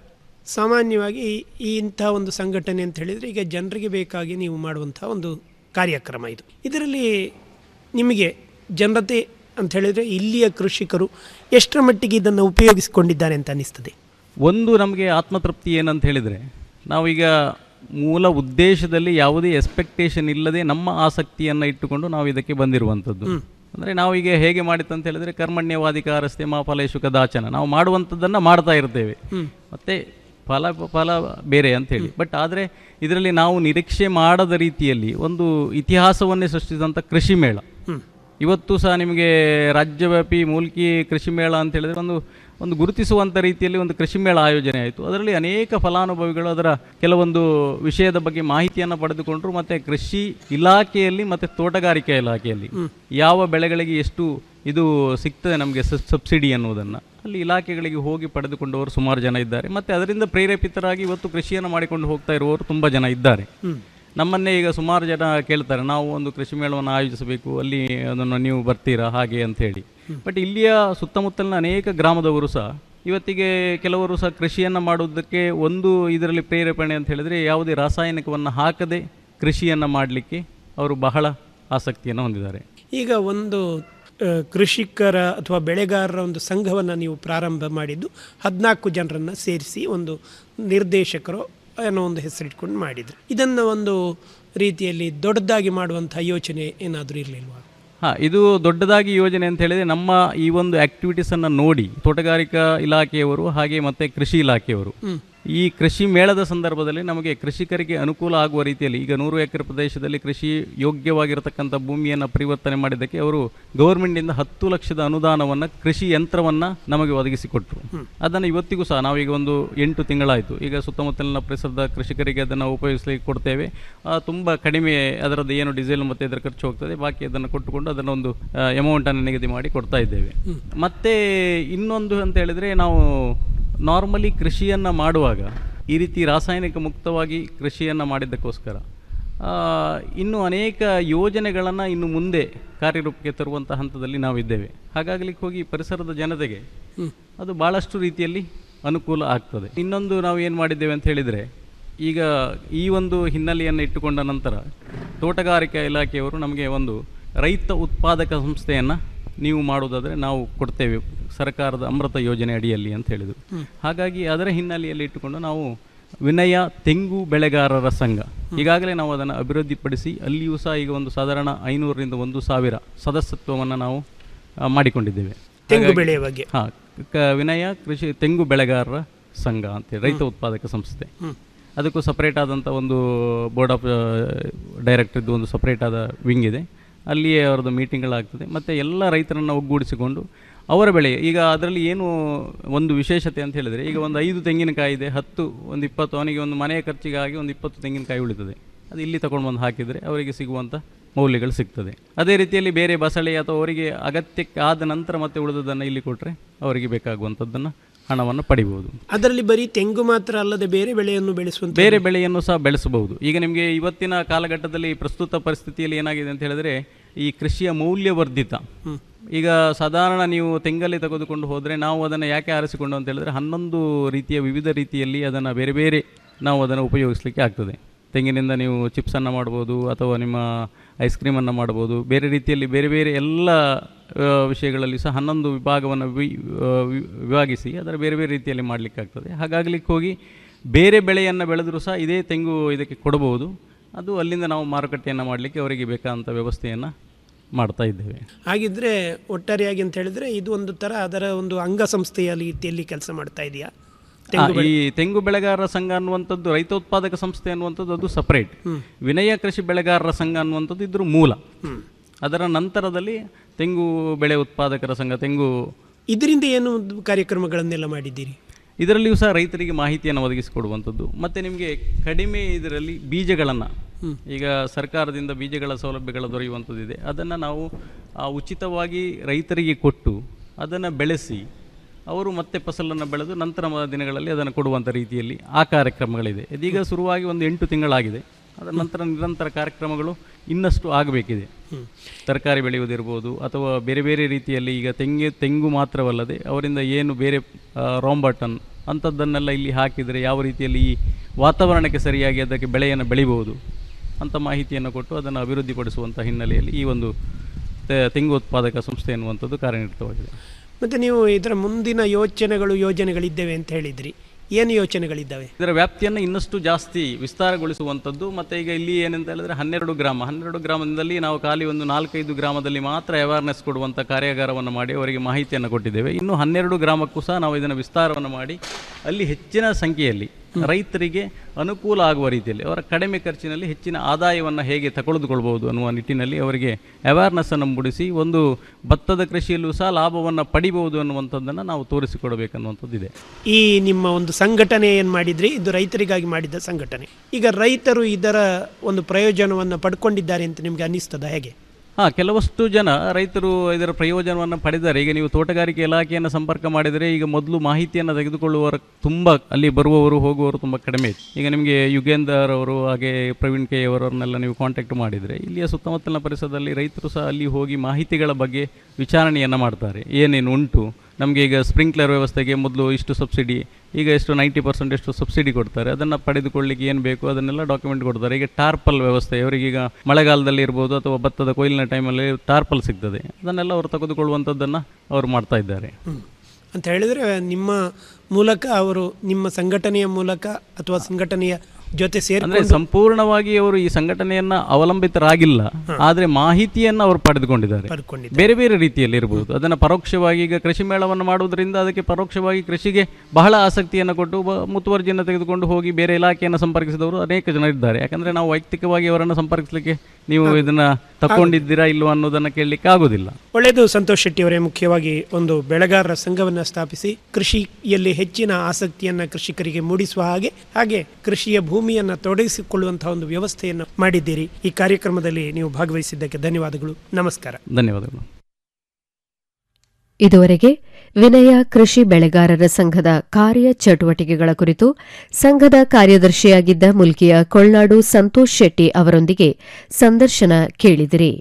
ಸಾಮಾನ್ಯವಾಗಿ ಈ ಇಂಥ ಒಂದು ಸಂಘಟನೆ ಅಂತ ಹೇಳಿದರೆ ಈಗ ಜನರಿಗೆ ಬೇಕಾಗಿ ನೀವು ಮಾಡುವಂಥ ಒಂದು ಕಾರ್ಯಕ್ರಮ ಇದು ಇದರಲ್ಲಿ ನಿಮಗೆ ಜನತೆ ಅಂತ ಹೇಳಿದರೆ ಇಲ್ಲಿಯ ಕೃಷಿಕರು ಎಷ್ಟರ ಮಟ್ಟಿಗೆ ಇದನ್ನು ಉಪಯೋಗಿಸಿಕೊಂಡಿದ್ದಾರೆ ಅಂತ ಅನಿಸ್ತದೆ ಒಂದು ನಮಗೆ ಆತ್ಮತೃಪ್ತಿ ಏನಂತ ಹೇಳಿದರೆ ನಾವೀಗ ಮೂಲ ಉದ್ದೇಶದಲ್ಲಿ ಯಾವುದೇ ಎಕ್ಸ್ಪೆಕ್ಟೇಷನ್ ಇಲ್ಲದೆ ನಮ್ಮ ಆಸಕ್ತಿಯನ್ನು ಇಟ್ಟುಕೊಂಡು ನಾವು ಇದಕ್ಕೆ ಬಂದಿರುವಂಥದ್ದು ಅಂದರೆ ನಾವೀಗ ಹೇಗೆ ಮಾಡಿತ್ತು ಅಂತ ಹೇಳಿದರೆ ಕರ್ಮಣ್ಯವಾದಿಕಾರಸ್ತೆ ಮಾ ಫಲೇಶು ಕದಾಚನ ನಾವು ಮಾಡುವಂಥದ್ದನ್ನು ಮಾಡ್ತಾ ಇರ್ತೇವೆ ಮತ್ತೆ ಫಲ ಫಲ ಬೇರೆ ಅಂತ ಹೇಳಿ ಬಟ್ ಆದರೆ ಇದರಲ್ಲಿ ನಾವು ನಿರೀಕ್ಷೆ ಮಾಡದ ರೀತಿಯಲ್ಲಿ ಒಂದು ಇತಿಹಾಸವನ್ನೇ ಸೃಷ್ಟಿಸಿದಂಥ ಕೃಷಿ ಮೇಳ ಇವತ್ತು ಸಹ ನಿಮಗೆ ರಾಜ್ಯವ್ಯಾಪಿ ಮೂಲ್ಕಿ ಕೃಷಿ ಮೇಳ ಅಂತ ಹೇಳಿದ್ರೆ ಒಂದು ಒಂದು ಗುರುತಿಸುವಂಥ ರೀತಿಯಲ್ಲಿ ಒಂದು ಕೃಷಿ ಮೇಳ ಆಯೋಜನೆ ಆಯಿತು ಅದರಲ್ಲಿ ಅನೇಕ ಫಲಾನುಭವಿಗಳು ಅದರ ಕೆಲವೊಂದು ವಿಷಯದ ಬಗ್ಗೆ ಮಾಹಿತಿಯನ್ನು ಪಡೆದುಕೊಂಡರು ಮತ್ತು ಕೃಷಿ ಇಲಾಖೆಯಲ್ಲಿ ಮತ್ತು ತೋಟಗಾರಿಕೆ ಇಲಾಖೆಯಲ್ಲಿ ಯಾವ ಬೆಳೆಗಳಿಗೆ ಎಷ್ಟು ಇದು ಸಿಗ್ತದೆ ನಮಗೆ ಸಬ್ಸಿಡಿ ಅನ್ನುವುದನ್ನು ಅಲ್ಲಿ ಇಲಾಖೆಗಳಿಗೆ ಹೋಗಿ ಪಡೆದುಕೊಂಡವರು ಸುಮಾರು ಜನ ಇದ್ದಾರೆ ಮತ್ತು ಅದರಿಂದ ಪ್ರೇರೇಪಿತರಾಗಿ ಇವತ್ತು ಕೃಷಿಯನ್ನು ಮಾಡಿಕೊಂಡು ಹೋಗ್ತಾ ಇರುವವರು ತುಂಬ ಜನ ಇದ್ದಾರೆ ನಮ್ಮನ್ನೇ ಈಗ ಸುಮಾರು ಜನ ಕೇಳ್ತಾರೆ ನಾವು ಒಂದು ಕೃಷಿ ಮೇಳವನ್ನು ಆಯೋಜಿಸಬೇಕು ಅಲ್ಲಿ ಅದನ್ನು ನೀವು ಬರ್ತೀರಾ ಹಾಗೆ ಅಂತ ಹೇಳಿ ಬಟ್ ಇಲ್ಲಿಯ ಸುತ್ತಮುತ್ತಲಿನ ಅನೇಕ ಗ್ರಾಮದವರು ಸಹ ಇವತ್ತಿಗೆ ಕೆಲವರು ಸಹ ಕೃಷಿಯನ್ನು ಮಾಡುವುದಕ್ಕೆ ಒಂದು ಇದರಲ್ಲಿ ಪ್ರೇರೇಪಣೆ ಅಂತ ಹೇಳಿದರೆ ಯಾವುದೇ ರಾಸಾಯನಿಕವನ್ನು ಹಾಕದೆ ಕೃಷಿಯನ್ನು ಮಾಡಲಿಕ್ಕೆ ಅವರು ಬಹಳ ಆಸಕ್ತಿಯನ್ನು ಹೊಂದಿದ್ದಾರೆ ಈಗ ಒಂದು ಆ, ಕೃಷಿಕರ ಅಥವಾ ಬೆಳೆಗಾರರ ಒಂದು ಸಂಘವನ್ನು ನೀವು ಪ್ರಾರಂಭ ಮಾಡಿದ್ದು ಹದಿನಾಲ್ಕು ಜನರನ್ನು ಸೇರಿಸಿ ಒಂದು ನಿರ್ದೇಶಕರು ಅನ್ನೋ ಒಂದು ಹೆಸರಿಟ್ಕೊಂಡು ಮಾಡಿದ್ರು ಇದನ್ನು ಒಂದು ರೀತಿಯಲ್ಲಿ ದೊಡ್ಡದಾಗಿ ಮಾಡುವಂಥ ಯೋಚನೆ ಏನಾದರೂ ಇರಲಿಲ್ವಾ ಹಾಂ ಇದು ದೊಡ್ಡದಾಗಿ ಯೋಜನೆ ಅಂತ ಹೇಳಿದರೆ ನಮ್ಮ ಈ ಒಂದು ಆ್ಯಕ್ಟಿವಿಟೀಸನ್ನು ನೋಡಿ ತೋಟಗಾರಿಕಾ ಇಲಾಖೆಯವರು ಹಾಗೆ ಮತ್ತು ಕೃಷಿ ಇಲಾಖೆಯವರು ಈ ಕೃಷಿ ಮೇಳದ ಸಂದರ್ಭದಲ್ಲಿ ನಮಗೆ ಕೃಷಿಕರಿಗೆ ಅನುಕೂಲ ಆಗುವ ರೀತಿಯಲ್ಲಿ ಈಗ ನೂರು ಎಕರೆ ಪ್ರದೇಶದಲ್ಲಿ ಕೃಷಿ ಯೋಗ್ಯವಾಗಿರತಕ್ಕಂಥ ಭೂಮಿಯನ್ನು ಪರಿವರ್ತನೆ ಮಾಡಿದ್ದಕ್ಕೆ ಅವರು ಗೌರ್ಮೆಂಟಿಂದ ಹತ್ತು ಲಕ್ಷದ ಅನುದಾನವನ್ನು ಕೃಷಿ ಯಂತ್ರವನ್ನು ನಮಗೆ ಒದಗಿಸಿಕೊಟ್ರು ಅದನ್ನು ಇವತ್ತಿಗೂ ಸಹ ನಾವೀಗ ಒಂದು ಎಂಟು ತಿಂಗಳಾಯಿತು ಈಗ ಸುತ್ತಮುತ್ತಲಿನ ಪರಿಸರದ ಕೃಷಿಕರಿಗೆ ಅದನ್ನು ಉಪಯೋಗಿಸಲಿಕ್ಕೆ ಕೊಡ್ತೇವೆ ಆ, ತುಂಬ ಕಡಿಮೆ ಅದರದ್ದು ಏನು ಡೀಸೆಲ್ ಮತ್ತು ಇದರ ಖರ್ಚು ಹೋಗ್ತದೆ ಬಾಕಿ ಅದನ್ನು ಕೊಟ್ಟುಕೊಂಡು ಅದನ್ನು ಒಂದು ಅಮೌಂಟನ್ನು ನಿಗದಿ ಮಾಡಿ ಕೊಡ್ತಾ ಇದ್ದೇವೆ ಮತ್ತೆ ಇನ್ನೊಂದು ಅಂತ ಹೇಳಿದರೆ ನಾವು ನಾರ್ಮಲಿ ಕೃಷಿಯನ್ನು ಮಾಡುವಾಗ ಈ ರೀತಿ ರಾಸಾಯನಿಕ ಮುಕ್ತವಾಗಿ ಕೃಷಿಯನ್ನು ಮಾಡಿದ್ದಕ್ಕೋಸ್ಕರ ಆ, ಇನ್ನು ಅನೇಕ ಯೋಜನೆಗಳನ್ನು ಇನ್ನು ಮುಂದೆ ಕಾರ್ಯರೂಪಕ್ಕೆ ತರುವಂಥ ಹಂತದಲ್ಲಿ ನಾವಿದ್ದೇವೆ ಹಾಗಾಗ್ಲಿಕ್ಕೆ ಹೋಗಿ ಪರಿಸರದ ಜನತೆಗೆ ಅದು ಭಾಳಷ್ಟು ರೀತಿಯಲ್ಲಿ ಅನುಕೂಲ ಆಗ್ತದೆ ಇನ್ನೊಂದು ನಾವು ಏನು ಮಾಡಿದ್ದೇವೆ ಅಂತ ಹೇಳಿದರೆ ಈಗ ಈ ಒಂದು ಹಿನ್ನೆಲೆಯನ್ನು ಇಟ್ಟುಕೊಂಡ ನಂತರ ತೋಟಗಾರಿಕಾ ಇಲಾಖೆಯವರು ನಮಗೆ ಒಂದು ರೈತ ಉತ್ಪಾದಕ ಸಂಸ್ಥೆಯನ್ನು ನೀವು ಮಾಡುವುದಾದರೆ ನಾವು ಕೊಡ್ತೇವೆ ಸರ್ಕಾರದ ಅಮೃತ ಯೋಜನೆ ಅಡಿಯಲ್ಲಿ ಅಂತ ಹೇಳಿದರು ಹಾಗಾಗಿ ಅದರ ಹಿನ್ನೆಲೆಯಲ್ಲಿ ಇಟ್ಟುಕೊಂಡು ನಾವು ವಿನಯ ತೆಂಗು ಬೆಳೆಗಾರರ ಸಂಘ ಈಗಾಗಲೇ ನಾವು ಅದನ್ನು ಅಭಿವೃದ್ಧಿಪಡಿಸಿ ಅಲ್ಲಿಯೂ ಸಹ ಈಗ ಒಂದು ಸಾಧಾರಣ ಐನೂರರಿಂದ ಒಂದು ಸಾವಿರ ಸದಸ್ಯತ್ವವನ್ನು ನಾವು ಆ, ಮಾಡಿಕೊಂಡಿದ್ದೇವೆ ತೆಂಗು ಹಾಗಾಗಿ- ಬೆಳೆಯ ಬಗ್ಗೆ ಹಾ ಕ ವಿನಯ ಕೃಷಿ ತೆಂಗು ಬೆಳೆಗಾರರ ಸಂಘ ಅಂತೇಳಿ ರೈತ ಉತ್ಪಾದಕ ಸಂಸ್ಥೆ ಅದಕ್ಕೂ ಸಪ್ರೇಟ್ ಆದಂಥ ಒಂದು ಬೋರ್ಡ್ ಆಫ್ ಡೈರೆಕ್ಟರ್ದು ಒಂದು ಸಪ್ರೇಟ್ ಆದ ವಿಂಗ್ ಇದೆ ಅಲ್ಲಿಯೇ ಅವರದ್ದು ಮೀಟಿಂಗ್ಗಳಾಗ್ತದೆ ಮತ್ತು ಎಲ್ಲ ರೈತರನ್ನು ಒಗ್ಗೂಡಿಸಿಕೊಂಡು ಅವರ ಬೆಳೆ ಈಗ ಅದರಲ್ಲಿ ಏನು ಒಂದು ವಿಶೇಷತೆ ಅಂತ ಹೇಳಿದರೆ ಈಗ ಒಂದು ಐದು ತೆಂಗಿನಕಾಯಿ ಇದೆ ಹತ್ತು ಒಂದು ಇಪ್ಪತ್ತು ಅವನಿಗೆ ಒಂದು ಮನೆಯ ಖರ್ಚಿಗಾಗಿ ಒಂದು ಇಪ್ಪತ್ತು ತೆಂಗಿನಕಾಯಿ ಉಳಿತದೆ ಅದು ಇಲ್ಲಿ ತಗೊಂಡು ಬಂದು ಹಾಕಿದರೆ ಅವರಿಗೆ ಸಿಗುವಂಥ ಮೌಲ್ಯಗಳು ಸಿಗ್ತದೆ ಅದೇ ರೀತಿಯಲ್ಲಿ ಬೇರೆ ಬಸಳೆ ಅಥವಾ ಅವರಿಗೆ ಅಗತ್ಯಕ್ಕೆ ಆದ ನಂತರ ಮತ್ತೆ ಉಳಿದದನ್ನು ಇಲ್ಲಿ ಕೊಟ್ಟರೆ ಅವರಿಗೆ ಬೇಕಾಗುವಂಥದ್ದನ್ನು ಹಣವನ್ನು ಪಡಿಬೋದು ಅದರಲ್ಲಿ ಬರೀ ತೆಂಗು ಮಾತ್ರ ಅಲ್ಲದೆ ಬೇರೆ ಬೆಳೆಯನ್ನು ಬೆಳೆಸುವಂತ ಬೇರೆ ಬೆಳೆಯನ್ನು ಸಹ ಬೆಳೆಸಬಹುದು ಈಗ ನಿಮಗೆ ಇವತ್ತಿನ ಕಾಲಘಟ್ಟದಲ್ಲಿ ಪ್ರಸ್ತುತ ಪರಿಸ್ಥಿತಿಯಲ್ಲಿ ಏನಾಗಿದೆ ಅಂತ ಹೇಳಿದ್ರೆ ಈ ಕೃಷಿಯ ಮೌಲ್ಯವರ್ಧಿತ ಈಗ ಸಾಧಾರಣ ನೀವು ತೆಂಗಲ್ಲಿ ತೆಗೆದುಕೊಂಡು ಹೋದರೆ ನಾವು ಅದನ್ನು ಯಾಕೆ ಆರಿಸಿಕೊಂಡು ಅಂತ ಹೇಳಿದ್ರೆ ಹನ್ನೊಂದು ರೀತಿಯ ವಿವಿಧ ರೀತಿಯಲ್ಲಿ ಅದನ್ನು ಬೇರೆ ಬೇರೆ ನಾವು ಅದನ್ನು ಉಪಯೋಗಿಸಲಿಕ್ಕೆ ಆಗ್ತದೆ ತೆಂಗಿನಿಂದ ನೀವು ಚಿಪ್ಸನ್ನು ಮಾಡ್ಬೋದು ಅಥವಾ ನಿಮ್ಮ ಐಸ್ ಕ್ರೀಮನ್ನು ಮಾಡ್ಬೋದು ಬೇರೆ ರೀತಿಯಲ್ಲಿ ಬೇರೆ ಬೇರೆ ಎಲ್ಲ ಆ, ವಿಷಯಗಳಲ್ಲಿ ಸಹ ಹನ್ನೊಂದು ವಿಭಾಗವನ್ನು ವಿ- ಆ, ವಿ- ವಿಭಾಗಿಸಿ ಅದರ ಬೇರೆ ಬೇರೆ ರೀತಿಯಲ್ಲಿ ಮಾಡಲಿಕ್ಕೆ ಆಗ್ತದೆ ಹಾಗಾಗ್ಲಿಕ್ಕೆ ಹೋಗಿ ಬೇರೆ ಬೆಳೆಯನ್ನು ಬೆಳೆದರೂ ಸಹ ಇದೇ ತೆಂಗು ಇದಕ್ಕೆ ಕೊಡಬಹುದು ಅದು ಅಲ್ಲಿಂದ ನಾವು ಮಾರುಕಟ್ಟೆಯನ್ನು ಮಾಡಲಿಕ್ಕೆ ಅವರಿಗೆ ಬೇಕಾದಂಥ ವ್ಯವಸ್ಥೆಯನ್ನು ಮಾಡ್ತಾ ಇದ್ದೇವೆ ಹಾಗಿದ್ರೆ ಒಟ್ಟಾರೆಯಾಗಿ ಅಂತ ಹೇಳಿದ್ರೆ ಇದು ಒಂದು ತರ ಅದರ ಒಂದು ಅಂಗಸಂಸ್ಥೆಯ ರೀತಿಯಲ್ಲಿ ಕೆಲಸ ಮಾಡ್ತಾ ಇದೆಯಾ ಆ, ಈ ತೆಂಗು ಬೆಳೆಗಾರರ ಸಂಘ ಅನ್ನುವಂಥದ್ದು ರೈತ ಉತ್ಪಾದಕ ಸಂಸ್ಥೆ ಅನ್ನುವಂಥದ್ದು ಅದು ಸಪರೇಟ್ ವಿನಯ ಕೃಷಿ ಬೆಳೆಗಾರರ ಸಂಘ ಅನ್ನುವಂಥದ್ದು ಇದ್ರ ಮೂಲ ಅದರ ನಂತರದಲ್ಲಿ ತೆಂಗು ಬೆಳೆ ಉತ್ಪಾದಕರ ಸಂಘ ತೆಂಗು ಇದರಿಂದ ಏನು ಒಂದು ಕಾರ್ಯಕ್ರಮಗಳನ್ನೆಲ್ಲ ಮಾಡಿದ್ದೀರಿ ಇದರಲ್ಲಿಯೂ ಸಹ ರೈತರಿಗೆ ಮಾಹಿತಿಯನ್ನು ಒದಗಿಸಿಕೊಡುವಂಥದ್ದು ಮತ್ತು ನಿಮಗೆ ಕಡಿಮೆ ಇದರಲ್ಲಿ ಬೀಜಗಳನ್ನು ಈಗ ಸರ್ಕಾರದಿಂದ ಬೀಜಗಳ ಸೌಲಭ್ಯಗಳು ದೊರೆಯುವಂಥದ್ದಿದೆ ಅದನ್ನು ನಾವು ಆ, ಉಚಿತವಾಗಿ ರೈತರಿಗೆ ಕೊಟ್ಟು ಅದನ್ನು ಬೆಳೆಸಿ ಅವರು ಮತ್ತೆ ಫಸಲನ್ನು ಬೆಳೆದು ನಂತರ ಮ- ದಿನಗಳಲ್ಲಿ ಅದನ್ನು ಕೊಡುವಂಥ ರೀತಿಯಲ್ಲಿ ಆ ಕಾರ್ಯಕ್ರಮಗಳಿದೆ ಇದೀಗ ಶುರುವಾಗಿ ಒಂದು ಎಂಟು ತಿಂಗಳಾಗಿದೆ ಅದರ ನಂತರ ನಿರಂತರ ಕಾರ್ಯಕ್ರಮಗಳು ಇನ್ನಷ್ಟು ಆಗಬೇಕಿದೆ ತರಕಾರಿ ಬೆಳೆಯುವುದಿರ್ಬೋದು ಅಥವಾ ಬೇರೆ ಬೇರೆ ರೀತಿಯಲ್ಲಿ ಈಗ ತೆಂಗು ತೆಂಗು ಮಾತ್ರವಲ್ಲದೆ ಅವರಿಂದ ಏನು ಬೇರೆ ರಾಂಬಟನ್ ಅಂಥದ್ದನ್ನೆಲ್ಲ ಇಲ್ಲಿ ಹಾಕಿದರೆ ಯಾವ ರೀತಿಯಲ್ಲಿ ಈ ವಾತಾವರಣಕ್ಕೆ ಸರಿಯಾಗಿ ಅದಕ್ಕೆ ಬೆಳೆಯನ್ನು ಬೆಳಿಬಹುದು ಅಂತ ಮಾಹಿತಿಯನ್ನು ಕೊಟ್ಟು ಅದನ್ನು ಅಭಿವೃದ್ಧಿಪಡಿಸುವಂಥ ಹಿನ್ನೆಲೆಯಲ್ಲಿ ಈ ಒಂದು ತೆ- ತೆಂಗು ಉತ್ಪಾದಕ ಸಂಸ್ಥೆ ಎನ್ನುವಂಥದ್ದು ಕಾರ್ಯನಿರತವಾಗಿದೆ ಮತ್ತೆ ನೀವು ಇದರ ಮುಂದಿನ ಯೋಚನೆಗಳು ಯೋಜನೆಗಳಿದ್ದೇವೆ ಅಂತ ಹೇಳಿದ್ರಿ ಏನು ಯೋಚನೆಗಳಿದ್ದಾವೆ ಇದರ ವ್ಯಾಪ್ತಿಯನ್ನು ಇನ್ನಷ್ಟು ಜಾಸ್ತಿ ವಿಸ್ತಾರಗೊಳಿಸುವಂಥದ್ದು ಮತ್ತು ಈಗ ಇಲ್ಲಿ ಏನಂತ ಹೇಳಿದ್ರೆ ಹನ್ನೆರಡು ಗ್ರಾಮ ಹನ್ನೆರಡು ಗ್ರಾಮದಲ್ಲಿ ನಾವು ಖಾಲಿ ಒಂದು ನಾಲ್ಕೈದು ಗ್ರಾಮದಲ್ಲಿ ಮಾತ್ರ ಅವೇರ್ನೆಸ್ ಕೊಡುವಂಥ ಕಾರ್ಯಾಗಾರವನ್ನು ಮಾಡಿ ಅವರಿಗೆ ಮಾಹಿತಿಯನ್ನು ಕೊಟ್ಟಿದ್ದೇವೆ ಇನ್ನು ಹನ್ನೆರಡು ಗ್ರಾಮಕ್ಕೂ ಸಹ ನಾವು ಇದನ್ನು ವಿಸ್ತಾರವನ್ನು ಮಾಡಿ ಅಲ್ಲಿ ಹೆಚ್ಚಿನ ಸಂಖ್ಯೆಯಲ್ಲಿ ರೈತರಿಗೆ ಅನುಕೂಲ ಆಗುವ ರೀತಿಯಲ್ಲಿ ಅವರ ಕಡಿಮೆ ಖರ್ಚಿನಲ್ಲಿ ಹೆಚ್ಚಿನ ಆದಾಯವನ್ನು ಹೇಗೆ ತಗೊಳಿದುಕೊಳ್ಬೋದು ಅನ್ನುವ ನಿಟ್ಟಿನಲ್ಲಿ ಅವರಿಗೆ ಅವೇರ್ನೆಸ್ಸನ್ನು ಮೂಡಿಸಿ ಒಂದು ಭತ್ತದ ಕೃಷಿಯಲ್ಲೂ ಸಹ ಲಾಭವನ್ನು ಪಡಿಬಹುದು ಅನ್ನುವಂಥದ್ದನ್ನು ನಾವು ತೋರಿಸಿಕೊಡಬೇಕನ್ನುವಂಥದ್ದಿದೆ ಈ ನಿಮ್ಮ ಒಂದು ಸಂಘಟನೆ ಏನು ಮಾಡಿದ್ರಿ ಇದು ರೈತರಿಗಾಗಿ ಮಾಡಿದ ಸಂಘಟನೆ ಈಗ ರೈತರು ಇದರ ಒಂದು ಪ್ರಯೋಜನವನ್ನು ಪಡ್ಕೊಂಡಿದ್ದಾರೆ ಅಂತ ನಿಮಗೆ ಅನ್ನಿಸ್ತದ ಹೇಗೆ ಹಾಂ ಕೆಲವಷ್ಟು ಜನ ರೈತರು ಇದರ ಪ್ರಯೋಜನವನ್ನು ಪಡೆದರೆ ಈಗ ನೀವು ತೋಟಗಾರಿಕೆ ಇಲಾಖೆಯನ್ನು ಸಂಪರ್ಕ ಮಾಡಿದರೆ ಈಗ ಮೊದಲು ಮಾಹಿತಿಯನ್ನು ತೆಗೆದುಕೊಳ್ಳುವವರು ತುಂಬ ಅಲ್ಲಿ ಬರುವವರು ಹೋಗುವವರು ತುಂಬ ಕಡಿಮೆ ಇತ್ತು ಈಗ ನಿಮಗೆ ಯುಗೇಂದರ್ ಅವರು ಹಾಗೆ ಪ್ರವೀಣ್ ಕೆ ಅವರನ್ನೆಲ್ಲ ನೀವು ಕಾಂಟ್ಯಾಕ್ಟ್ ಮಾಡಿದರೆ ಇಲ್ಲಿಯ ಸುತ್ತಮುತ್ತಲಿನ ಪರಿಸರದಲ್ಲಿ ರೈತರು ಸಹ ಅಲ್ಲಿ ಹೋಗಿ ಮಾಹಿತಿಗಳ ಬಗ್ಗೆ ವಿಚಾರಣೆಯನ್ನು ಮಾಡ್ತಾರೆ ಏನೇನು ಉಂಟು ನಮಗೆ ಈಗ ಸ್ಪ್ರಿಂಕ್ಲರ್ ವ್ಯವಸ್ಥೆಗೆ ಮೊದಲು ಇಷ್ಟು ಸಬ್ಸಿಡಿ ಈಗ ಎಷ್ಟು ನೈಂಟಿ ಪರ್ಸೆಂಟ್ ಎಷ್ಟು ಸಬ್ಸಿಡಿ ಕೊಡ್ತಾರೆ ಅದನ್ನು ಪಡೆದುಕೊಳ್ಳಿಕ್ಕೆ ಏನು ಬೇಕು ಅದನ್ನೆಲ್ಲ ಡಾಕ್ಯುಮೆಂಟ್ ಕೊಡ್ತಾರೆ ಈಗ ಟಾರ್ಪಲ್ ವ್ಯವಸ್ಥೆ ಅವರಿಗೀಗ ಮಳೆಗಾಲದಲ್ಲಿ ಇರ್ಬೋದು ಅಥವಾ ಭತ್ತದ ಕೊಯ್ಲಿನ ಟೈಮಲ್ಲಿ ಟಾರ್ಪಲ್ ಸಿಗ್ತದೆ ಅದನ್ನೆಲ್ಲ ಅವರು ತೆಗೆದುಕೊಳ್ಳುವಂಥದ್ದನ್ನು ಅವರು ಮಾಡ್ತಾ ಇದ್ದಾರೆ ಅಂತ ಹೇಳಿದರೆ ನಿಮ್ಮ ಮೂಲಕ ಅವರು ನಿಮ್ಮ ಸಂಘಟನೆಯ ಮೂಲಕ ಅಥವಾ ಸಂಘಟನೆಯ ಜೊತೆ ಅಂದ್ರೆ ಸೇರಿಕೊಂಡು ಸಂಪೂರ್ಣವಾಗಿ ಅವರು ಈ ಸಂಘಟನೆಯನ್ನ ಅವಲಂಬಿತರಾಗಿಲ್ಲ ಆದ್ರೆ ಮಾಹಿತಿಯನ್ನ ಅವರು ಪಡೆದುಕೊಂಡಿದ್ದಾರೆ ಪಡ್ಕೊಂಡಿದ್ದಾರೆ. ಬೇರೆ ಬೇರೆ ರೀತಿಯಲ್ಲಿ ಇರಬಹುದು ಅದನ್ನ ಪರೋಕ್ಷವಾಗಿ ಈಗ ಕೃಷಿ ಮೇಳವನ್ನು ಮಾಡುವುದರಿಂದ ಅದಕ್ಕೆ ಪರೋಕ್ಷವಾಗಿ ಕೃಷಿಗೆ ಬಹಳ ಆಸಕ್ತಿಯನ್ನು ಕೊಟ್ಟು ಬ- ಮುತುವರ್ಜಿಯನ್ನು ತೆಗೆದುಕೊಂಡು ಹೋಗಿ ಬೇರೆ ಇಲಾಖೆಯನ್ನು ಸಂಪರ್ಕಿಸಿದವರು ಅನೇಕ ಜನ ಇದ್ದಾರೆ ಯಾಕಂದ್ರೆ ನಾವು ವೈಯಕ್ತಿಕವಾಗಿ ಅವರನ್ನು ಸಂಪರ್ಕಿಸಲಿಕ್ಕೆ ನೀವು ಇದನ್ನ ತಕೊಂಡಿದ್ದೀರಾ ಇಲ್ವಾ ಅನ್ನೋದನ್ನ ಕೇಳಲಿಕ್ಕೆ ಆಗೋದಿಲ್ಲ ಒಳ್ಳೆಯದು ಸಂತೋಷ್ ಶೆಟ್ಟಿ ಅವರೇ ಮುಖ್ಯವಾಗಿ ಒಂದು ಬೆಳೆಗಾರರ ಸಂಘವನ್ನು ಸ್ಥಾಪಿಸಿ ಕೃಷಿಯಲ್ಲಿ ಹೆಚ್ಚಿನ ಆಸಕ್ತಿಯನ್ನು ಕೃಷಿಕರಿಗೆ ಮೂಡಿಸುವ ಹಾಗೆ ಹಾಗೆ ಕೃಷಿಯ ಭೂಮಿಯನ್ನು ತೊಡಗಿಸಿಕೊಳ್ಳುವಂತಹ ಒಂದು ವ್ಯವಸ್ಥೆಯನ್ನು ಮಾಡಿದ್ದೀರಿ ಈ ಕಾರ್ಯಕ್ರಮದಲ್ಲಿ ನೀವು ಭಾಗವಹಿಸಿದ್ದಕ್ಕೆ ಧನ್ಯವಾದಗಳು ನಮಸ್ಕಾರ ಧನ್ಯವಾದಗಳು ಇದುವರೆಗೆ ವಿನಯ ಕೃಷಿ ಬೆಳೆಗಾರರ ಸಂಘದ ಕಾರ್ಯ ಚಟುವಟಿಕೆಗಳ ಕುರಿತು ಸಂಘದ ಕಾರ್ಯದರ್ಶಿಯಾಗಿದ್ದ ಮುಲ್ಕಿಯ ಕೊಳ್ನಾಡು ಸಂತೋಷ್ ಶೆಟ್ಟಿ ಅವರೊಂದಿಗೆ ಸಂದರ್ಶನ ಕೇಳಿದಿರಿ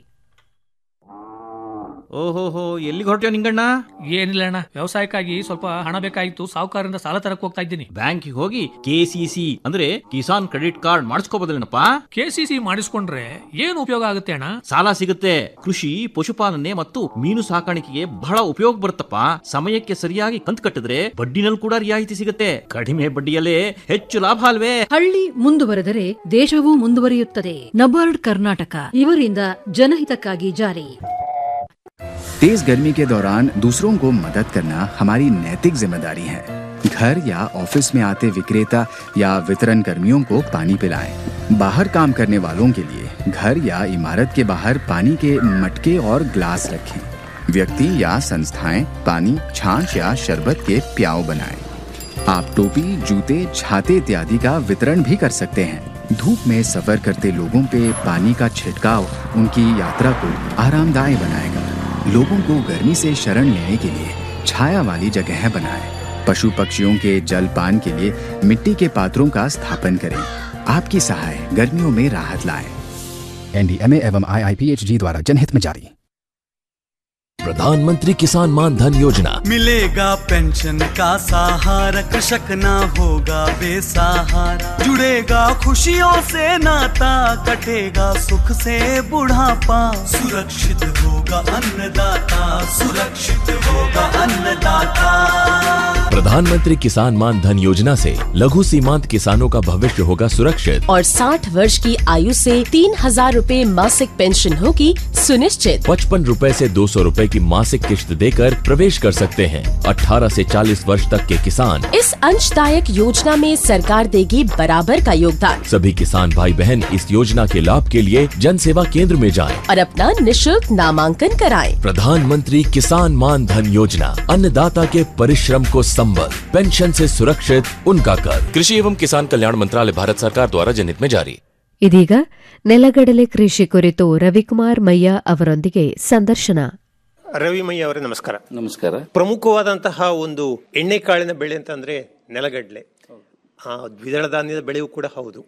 ಓಹೋಹೋ ಎಲ್ಲಿಗೆ ಹೊರಟ್ಯೋ ನಿಂಗಣ್ಣ ಏನಿಲ್ಲ ಅಣ್ಣ ವ್ಯವಸಾಯಕ್ಕಾಗಿ ಸ್ವಲ್ಪ ಹಣ ಬೇಕಾಗಿತ್ತು ಸಾಹುಕಾರರಿಂದ ಸಾಲ ತರಕ್ ಹೋಗ್ತಾ ಇದ್ದೀನಿ ಬ್ಯಾಂಕಿಗೆ ಹೋಗಿ ಕೆಸಿಸಿ ಅಂದ್ರೆ ಕಿಸಾನ್ ಕ್ರೆಡಿಟ್ ಕಾರ್ಡ್ ಮಾಡಿಸ್ಕೋಬೋದಲ್ಲೇನಪ್ಪ ಕೆಸಿಸಿ ಮಾಡಿಸ್ಕೊಂಡ್ರೆ ಏನು ಉಪಯೋಗ ಆಗುತ್ತೆ ಅಣ್ಣ ಸಾಲ ಸಿಗುತ್ತೆ ಕೃಷಿ ಪಶುಪಾಲನೆ ಮತ್ತು ಮೀನು ಸಾಕಾಣಿಕೆಗೆ ಬಹಳ ಉಪಯೋಗ ಬರುತ್ತಪ್ಪ ಸಮಯಕ್ಕೆ ಸರಿಯಾಗಿ ಕಂತು ಕಟ್ಟಿದ್ರೆ ಬಡ್ಡಿನಲ್ಲಿ ಕೂಡ ರಿಯಾಯಿತಿ ಸಿಗುತ್ತೆ ಕಡಿಮೆ ಬಡ್ಡಿಯಲ್ಲೇ ಹೆಚ್ಚು ಲಾಭ ಅಲ್ವೇ ಹಳ್ಳಿ ಮುಂದುವರೆದರೆ ದೇಶವೂ ಮುಂದುವರಿಯುತ್ತದೆ ನಬಾರ್ಡ್ ಕರ್ನಾಟಕ ಇವರಿಂದ ಜನಹಿತಕ್ಕಾಗಿ ಜಾರಿ तेज गर्मी के दौरान दूसरों को मदद करना हमारी नैतिक जिम्मेदारी है घर या ऑफिस में आते विक्रेता या वितरण कर्मियों को पानी पिलाएं। बाहर काम करने वालों के लिए घर या इमारत के बाहर पानी के मटके और ग्लास रखें व्यक्ति या संस्थाएं पानी छाछ या शरबत के प्याव बनाएं। आप टोपी जूते छाते इत्यादि का वितरण भी कर सकते हैं धूप में सफर करते लोगों पे पानी का छिड़काव उनकी यात्रा को आरामदायी बनाएगा लोगों को गर्मी से शरण लेने के लिए छाया वाली जगह बनाएं पशु पक्षियों के जल पान के लिए मिट्टी के पात्रों का स्थापन करें आपकी सहाय गर्मियों में राहत लाए एनडीएमए एवं आईआईपीएचजी द्वारा जनहित में जारी प्रधानमंत्री किसान मान धन योजना मिलेगा पेंशन का सहारा कृषक ना होगा बेसहारा जुड़ेगा खुशियों से नाता कटेगा सुख से बुढ़ापा सुरक्षित होगा अन्नदाता सुरक्षित होगा अन्नदाता प्रधानमंत्री किसान मान धन योजना से लघु सीमांत किसानों का भविष्य होगा सुरक्षित और 60 वर्ष की आयु से तीन हजार रूपए मासिक पेंशन होगी सुनिश्चित पचपन रूपए से दो सौ रूपए की मासिक किश्त देकर प्रवेश कर सकते हैं 18 से 40 वर्ष तक के किसान इस अंशदायक योजना में सरकार देगी बराबर का योगदान सभी किसान भाई बहन इस योजना के लाभ के लिए जन सेवा केंद्र में जाएं। और अपना निशुल्क नामांकन कराएं। प्रधानमंत्री किसान मान धन योजना अन्नदाता के परिश्रम को संबल पेंशन से सुरक्षित उनका कर कृषि एवं किसान कल्याण मंत्रालय भारत सरकार द्वारा जनहित में जारी ಇದೀಗ ನೆಲಗಡಲೆ ಕೃಷಿ ಕುರಿತು ರವಿಕುಮಾರ್ ಮಯ್ಯ ಅವರೊಂದಿಗೆ ಸಂದರ್ಶನ ರವಿಮಯ್ಯ ಅವರೇ ನಮಸ್ಕಾರ ನಮಸ್ಕಾರ ಪ್ರಮುಖವಾದಂತಹ ಒಂದು ಎಣ್ಣೆಕಾಳಿನ ಬೆಳೆ ಅಂತಂದ್ರೆ ನೆಲಗಡಲೆ ಆ ದ್ವಿದಳ ಧಾನ್ಯದ ಬೆಳೆಯೂ ಕೂಡ ಹೌದು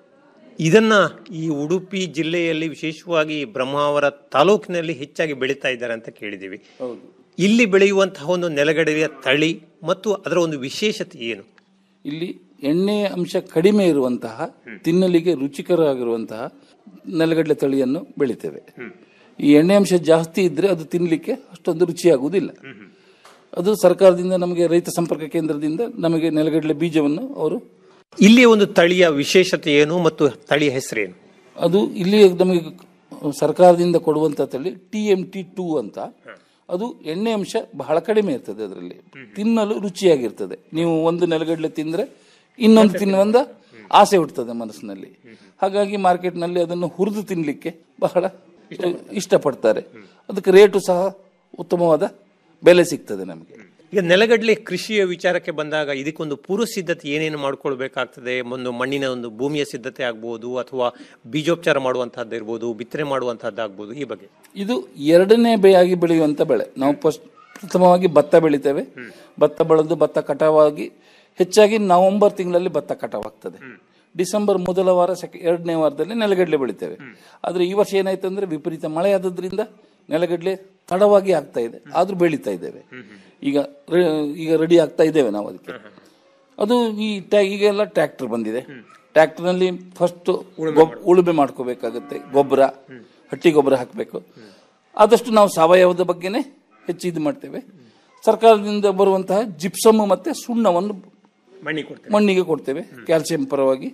ಇದನ್ನ ಈ ಉಡುಪಿ ಜಿಲ್ಲೆಯಲ್ಲಿ ವಿಶೇಷವಾಗಿ ಬ್ರಹ್ಮಾವರ ತಾಲೂಕಿನಲ್ಲಿ ಹೆಚ್ಚಾಗಿ ಬೆಳೀತಾ ಇದ್ದಾರೆ ಅಂತ ಕೇಳಿದ್ದೀವಿ ಇಲ್ಲಿ ಬೆಳೆಯುವಂತಹ ಒಂದು ನೆಲಗಡಲೆಯ ತಳಿ ಮತ್ತು ಅದರ ಒಂದು ವಿಶೇಷತೆ ಏನು ಇಲ್ಲಿ ಎಣ್ಣೆಯ ಅಂಶ ಕಡಿಮೆ ಇರುವಂತಹ ತಿನ್ನಲಿಗೆ ರುಚಿಕರವಾಗಿರುವಂತಹ ನೆಲಗಡಲೆ ತಳಿಯನ್ನು ಬೆಳಿತೇವೆ ಈ ಎಣ್ಣೆ ಅಂಶ ಜಾಸ್ತಿ ಇದ್ರೆ ಅದು ತಿನ್ನಲಿಕ್ಕೆ ಅಷ್ಟೊಂದು ರುಚಿಯಾಗುವುದಿಲ್ಲ ಅದು ಸರ್ಕಾರದಿಂದ ನಮಗೆ ರೈತ ಸಂಪರ್ಕ ಕೇಂದ್ರದಿಂದ ನಮಗೆ ನೆಲಗಡಲೆ ಬೀಜವನ್ನು ಅವರು ಇಲ್ಲಿ ಒಂದು ತಳಿಯ ವಿಶೇಷತೆ ಏನು ಮತ್ತು ತಳಿಯ ಹೆಸರೇನು ಅದು ಇಲ್ಲಿ ನಮಗೆ ಸರ್ಕಾರದಿಂದ ಕೊಡುವಂತ ತಳಿ ಟಿ ಎಂ ಟಿ ಟೂ ಅಂತ ಅದು ಎಣ್ಣೆ ಅಂಶ ಬಹಳ ಕಡಿಮೆ ಇರ್ತದೆ ಅದರಲ್ಲಿ ತಿನ್ನಲು ರುಚಿಯಾಗಿರ್ತದೆ ನೀವು ಒಂದು ನೆಲಗಡಲೆ ತಿಂದ್ರೆ ಇನ್ನೊಂದು ತಿನ್ನುವಂದ ಆಸೆ ಹುಟ್ಟುತ್ತದೆ ಮನಸ್ಸಿನಲ್ಲಿ ಹಾಗಾಗಿ ಮಾರ್ಕೆಟ್ನಲ್ಲಿ ಅದನ್ನು ಹುರಿದು ತಿನ್ನಲಿಕ್ಕೆ ಬಹಳ ಇಷ್ಟಪಡ್ತಾರೆ ಅದಕ್ಕೆ ರೇಟು ಸಹ ಉತ್ತಮವಾದ ಬೆಲೆ ಸಿಗ್ತದೆ ನಮಗೆ ಈಗ ನೆಲಗಡಲೆ ಕೃಷಿಯ ವಿಚಾರಕ್ಕೆ ಬಂದಾಗ ಇದಕ್ಕೊಂದು ಪೂರ್ವ ಸಿದ್ಧತೆ ಏನೇನು ಮಾಡ್ಕೊಳ್ಬೇಕಾಗ್ತದೆ ಒಂದು ಮಣ್ಣಿನ ಒಂದು ಭೂಮಿಯ ಸಿದ್ಧತೆ ಆಗ್ಬೋದು ಅಥವಾ ಬೀಜೋಪಚಾರ ಮಾಡುವಂತಹದ್ದು ಇರ್ಬೋದು ಬಿತ್ತನೆ ಮಾಡುವಂತಹದ್ದು ಆಗ್ಬೋದು ಈ ಬಗ್ಗೆ ಇದು ಎರಡನೇ ಬೆಯಾಗಿ ಬೆಳೆಯುವಂತ ಬೆಳೆ ನಾವು ಫಸ್ಟ್ ಪ್ರಥಮವಾಗಿ ಭತ್ತ ಬೆಳಿತೇವೆ ಭತ್ತ ಬೆಳೆದು ಭತ್ತ ಕಟಾವಾಗಿ ಹೆಚ್ಚಾಗಿ ನವೆಂಬರ್ ತಿಂಗಳಲ್ಲಿ ಭತ್ತ ಕಟಾವಾಗ್ತದೆ ಡಿಸೆಂಬರ್ ಮೊದಲ ವಾರ ಸೆಕೆ ಎರಡನೇ ವಾರದಲ್ಲಿ ನೆಲಗಡಲೆ ಬೆಳಿತೇವೆ ಆದ್ರೆ ಈ ವರ್ಷ ಏನಾಯ್ತು ಅಂದ್ರೆ ವಿಪರೀತ ಮಳೆ ಆದದ್ರಿಂದ ನೆಲಗಡಲೆ ತಡವಾಗಿ ಆಗ್ತಾ ಇದೆ ಆದ್ರೂ ಬೆಳೀತಾ ಇದ್ದೇವೆ ಈಗ ರೆ- ಈಗ ರೆಡಿ ಆಗ್ತಾ ಇದ್ದೇವೆ ನಾವು ಅದಕ್ಕೆ ಅದು ಈ ಟ್ಯಾ- ಈಗೆಲ್ಲ ಟ್ರ್ಯಾಕ್ಟರ್ ಬಂದಿದೆ ಟ್ರ್ಯಾಕ್ಟರ್ನಲ್ಲಿ ಫಸ್ಟ್ ಉಳುಮೆ ಮಾಡ್ಕೋಬೇಕಾಗುತ್ತೆ ಗೊಬ್ಬರ ಹಟ್ಟಿ ಗೊಬ್ಬರ ಹಾಕಬೇಕು ಆದಷ್ಟು ನಾವು ಸಾವಯವದ ಬಗ್ಗೆನೇ ಹೆಚ್ಚು ಇದು ಮಾಡ್ತೇವೆ ಸರ್ಕಾರದಿಂದ ಬರುವಂತಹ ಜಿಪ್ಸಮ್ ಮತ್ತೆ ಸುಣ್ಣವನ್ನು ಮಣ್ಣಿ ಕೊಡ್ತೇವೆ ಮಣ್ಣಿಗೆ ಕೊಡ್ತೇವೆ ಕ್ಯಾಲ್ಸಿಯಂ ಪರವಾಗಿ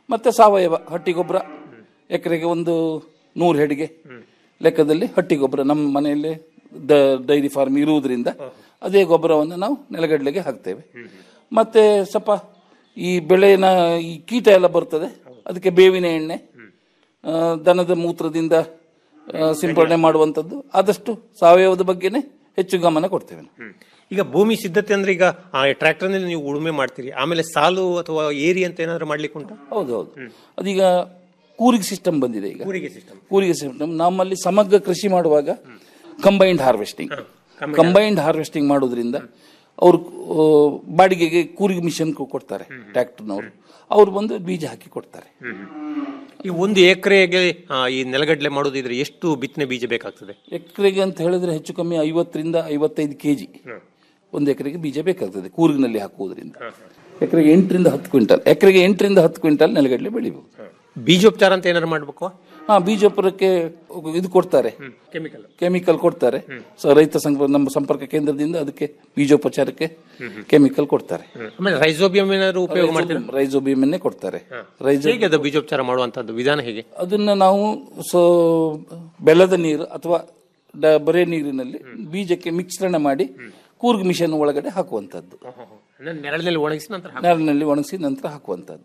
ಮತ್ತೆ ಸಾವಯವ ಹಟ್ಟಿ ಗೊಬ್ಬರ ಎಕರೆಗೆ ಒಂದು ನೂರು ಹೆಡಿಗೆ ಲೆಕ್ಕದಲ್ಲಿ ಹಟ್ಟಿ ಗೊಬ್ಬರ ನಮ್ಮ ಮನೆಯಲ್ಲಿ ದ ಡೈರಿ ಫಾರ್ಮ್ ಇರುವುದರಿಂದ ಅದೇ ಗೊಬ್ಬರವನ್ನು ನಾವು ನೆಲಗಡಲೆಗೆ ಹಾಕ್ತೇವೆ ಮತ್ತೆ ಸ್ವಲ್ಪ ಈ ಬೆಳೆನ ಈ ಕೀಟ ಎಲ್ಲ ಬರ್ತದೆ ಅದಕ್ಕೆ ಬೇವಿನ ಎಣ್ಣೆ ಆ, ದನದ ಮೂತ್ರದಿಂದ ಆ, ಸಿಂಪಡಣೆ ಮಾಡುವಂಥದ್ದು ಆದಷ್ಟು ಸಾವಯವದ ಬಗ್ಗೆನೇ ಹೆಚ್ಚು ಗಮನ ಕೊಡ್ತೇವೆ ನಾವು. ಈಗ ಭೂಮಿ ಸಿದ್ಧತೆ ಅಂದ್ರೆ ಈಗ ಟ್ರ್ಯಾಕ್ಟರ್ನಲ್ಲಿ ನೀವು ಉಳುಮೆ ಮಾಡ್ತೀರಿ ಆಮೇಲೆ ಸಾಲು ಅಥವಾ ಏರಿ ಅಂತ ಏನಾದ್ರು ಮಾಡ್ಲಿಕ್ಕೆ ಉಂಟಾ ಹೌದು ಹೌದು ಅದೀಗ ಕೂರಿಗೆ ಸಿಸ್ಟಮ್ ಬಂದಿದೆ ಈಗ ಕೂರಿಗೆ ಸಿಸ್ಟಮ್ ಕೂರಿಗೆ ಸಿಸ್ಟಮ್ ನಮ್ಮಲ್ಲಿ ಸಮಗ್ರ ಕೃಷಿ ಮಾಡುವಾಗ ಕಂಬೈನ್ಡ್ ಹಾರ್ವೆಸ್ಟಿಂಗ್ ಕಂಬೈನ್ಡ್ ಹಾರ್ವೆಸ್ಟಿಂಗ್ ಮಾಡೋದ್ರಿಂದ ಅವರು ಬಾಡಿಗೆಗೆ ಕೂರಿಗೆ ಮಿಷನ್ ಕೊಡ್ತಾರೆ ಟ್ರ್ಯಾಕ್ಟರ್ನವರು ಅವ್ರು ಬಂದು ಬೀಜ ಹಾಕಿ ಕೊಡ್ತಾರೆ ಈ ಒಂದು ಎಕರೆಗೆ ಈ ನೆಲಗಡಲೆ ಮಾಡೋದಿದ್ರೆ ಎಷ್ಟು ಬಿತ್ತನೆ ಬೀಜ ಬೇಕಾಗ್ತದೆ ಎಕರೆಗೆ ಅಂತ ಹೇಳಿದ್ರೆ ಹೆಚ್ಚು ಕಮ್ಮಿ ಐವತ್ತರಿಂದ ಐವತ್ತೈದು ಕೆಜಿ ಒಂದು ಎಕರೆಗೆ ಬೀಜ ಬೇಕಾಗ್ತದೆ ಕೂರ್ಗಿನಲ್ಲಿ ಹಾಕುವುದರಿಂದ ಎಕರೆಗೆ ಎಂಟರಿಂದ ಹತ್ತು ಕ್ವಿಂಟಲ್ ಎಕರೆಗೆ ಎಂಟರಿಂದ ಹತ್ತು ಕ್ವಿಂಟಲ್ ನೆಲಗಡಲೆ ಬೆಳಿಬಹುದು ಬೀಜೋಪಚಾರ ಅಂತ ಏನಾದ್ರು ಮಾಡ್ಬೇಕು ಹಾ ಬೀಜೋಪರಕ್ಕೆ ಇದು ಕೊಡ್ತಾರೆ ಕೆಮಿಕಲ್ ಕೆಮಿಕಲ್ ಕೊಡ್ತಾರೆ ಸೊ ರೈತ ಸಂಘ ನಮ್ಮ ಸಂಪರ್ಕ ಕೇಂದ್ರದಿಂದ ಅದಕ್ಕೆ ಬೀಜೋಪಚಾರಕ್ಕೆ ಕೆಮಿಕಲ್ ಕೊಡ್ತಾರೆ ಆಮೇಲೆ ರೈಸೋಬಿಯಂ ಏನಾದ್ರು ಉಪಯೋಗ ಮಾಡ್ತೀರಾ ರೈಸೋಬಿಯಮನ್ನೇ ಕೊಡ್ತಾರೆ ರೈಸೋ ಹೇಗೆ ಅದು ಬೀಜೋಪಚಾರ ಮಾಡುವಂತದ್ದು ವಿಧಾನ ಹೇಗೆ ಅದನ್ನ ನಾವು ಸೊ ಬೆಲ್ಲದ ನೀರು ಅಥವಾ ಡ- ಬರೇ ನೀರಿನಲ್ಲಿ ಬೀಜಕ್ಕೆ ಮಿಶ್ರಣ ಮಾಡಿ ಕೂರ್ಗ್ ಮಿಷನ್ ಒಳಗಡೆ ಹಾಕುವಂಥದ್ದು ಅಂದ್ರೆ ನೆರಳಿನಲ್ಲಿ ಒಣಗಿಸಿ ನಂತರ ಹಾಕು. ನೆರಳಿನಲ್ಲಿ ಒಣಗಿಸಿ ನಂತರ ಹಾಕುವಂಥದ್ದು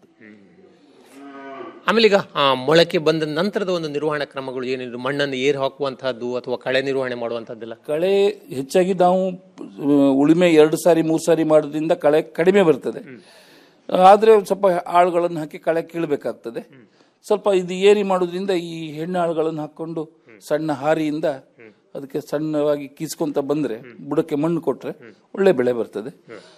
ಆಮೇಲೆ ಈಗ ಆ, ಮೊಳಕೆ ಬಂದ ನಂತರದ ಒಂದು ನಿರ್ವಹಣಾ ಕ್ರಮಗಳು ಏನಿದ್ರು ಮಣ್ಣನ್ನು ಏರ್ ಹಾಕುವಂತಹದ್ದು ಅಥವಾ ಕಳೆ ನಿರ್ವಹಣೆ ಮಾಡುವಂತದ್ದೆಲ್ಲ ಕಳೆ ಹೆಚ್ಚಾಗಿ ನಾವು ಆ, ಉಳುಮೆ ಎರಡು ಸಾರಿ ಮೂರು ಸಾರಿ ಮಾಡೋದ್ರಿಂದ ಕಳೆ ಕಡಿಮೆ ಬರ್ತದೆ ಆದರೆ ಸ್ವಲ್ಪ ಆಳುಗಳನ್ನು ಹಾಕಿ ಕಳೆ ಕೀಳಬೇಕಾಗ್ತದೆ ಸ್ವಲ್ಪ ಇದು ಏರಿ ಮಾಡೋದ್ರಿಂದ ಈ ಹೆಣ್ಣು ಆಳುಗಳನ್ನು ಹಾಕೊಂಡು ಸಣ್ಣ ಹಾರಿಯಿಂದ ಅದಕ್ಕೆ ಸಣ್ಣವಾಗಿ ಕೀಸ್ಕೊಂತ ಬಂದ್ರೆ ಬುಡಕ್ಕೆ ಮಣ್ಣು ಕೊಟ್ರೆ ಒಳ್ಳೆ ಬೆಳೆ ಬರ್ತದೆ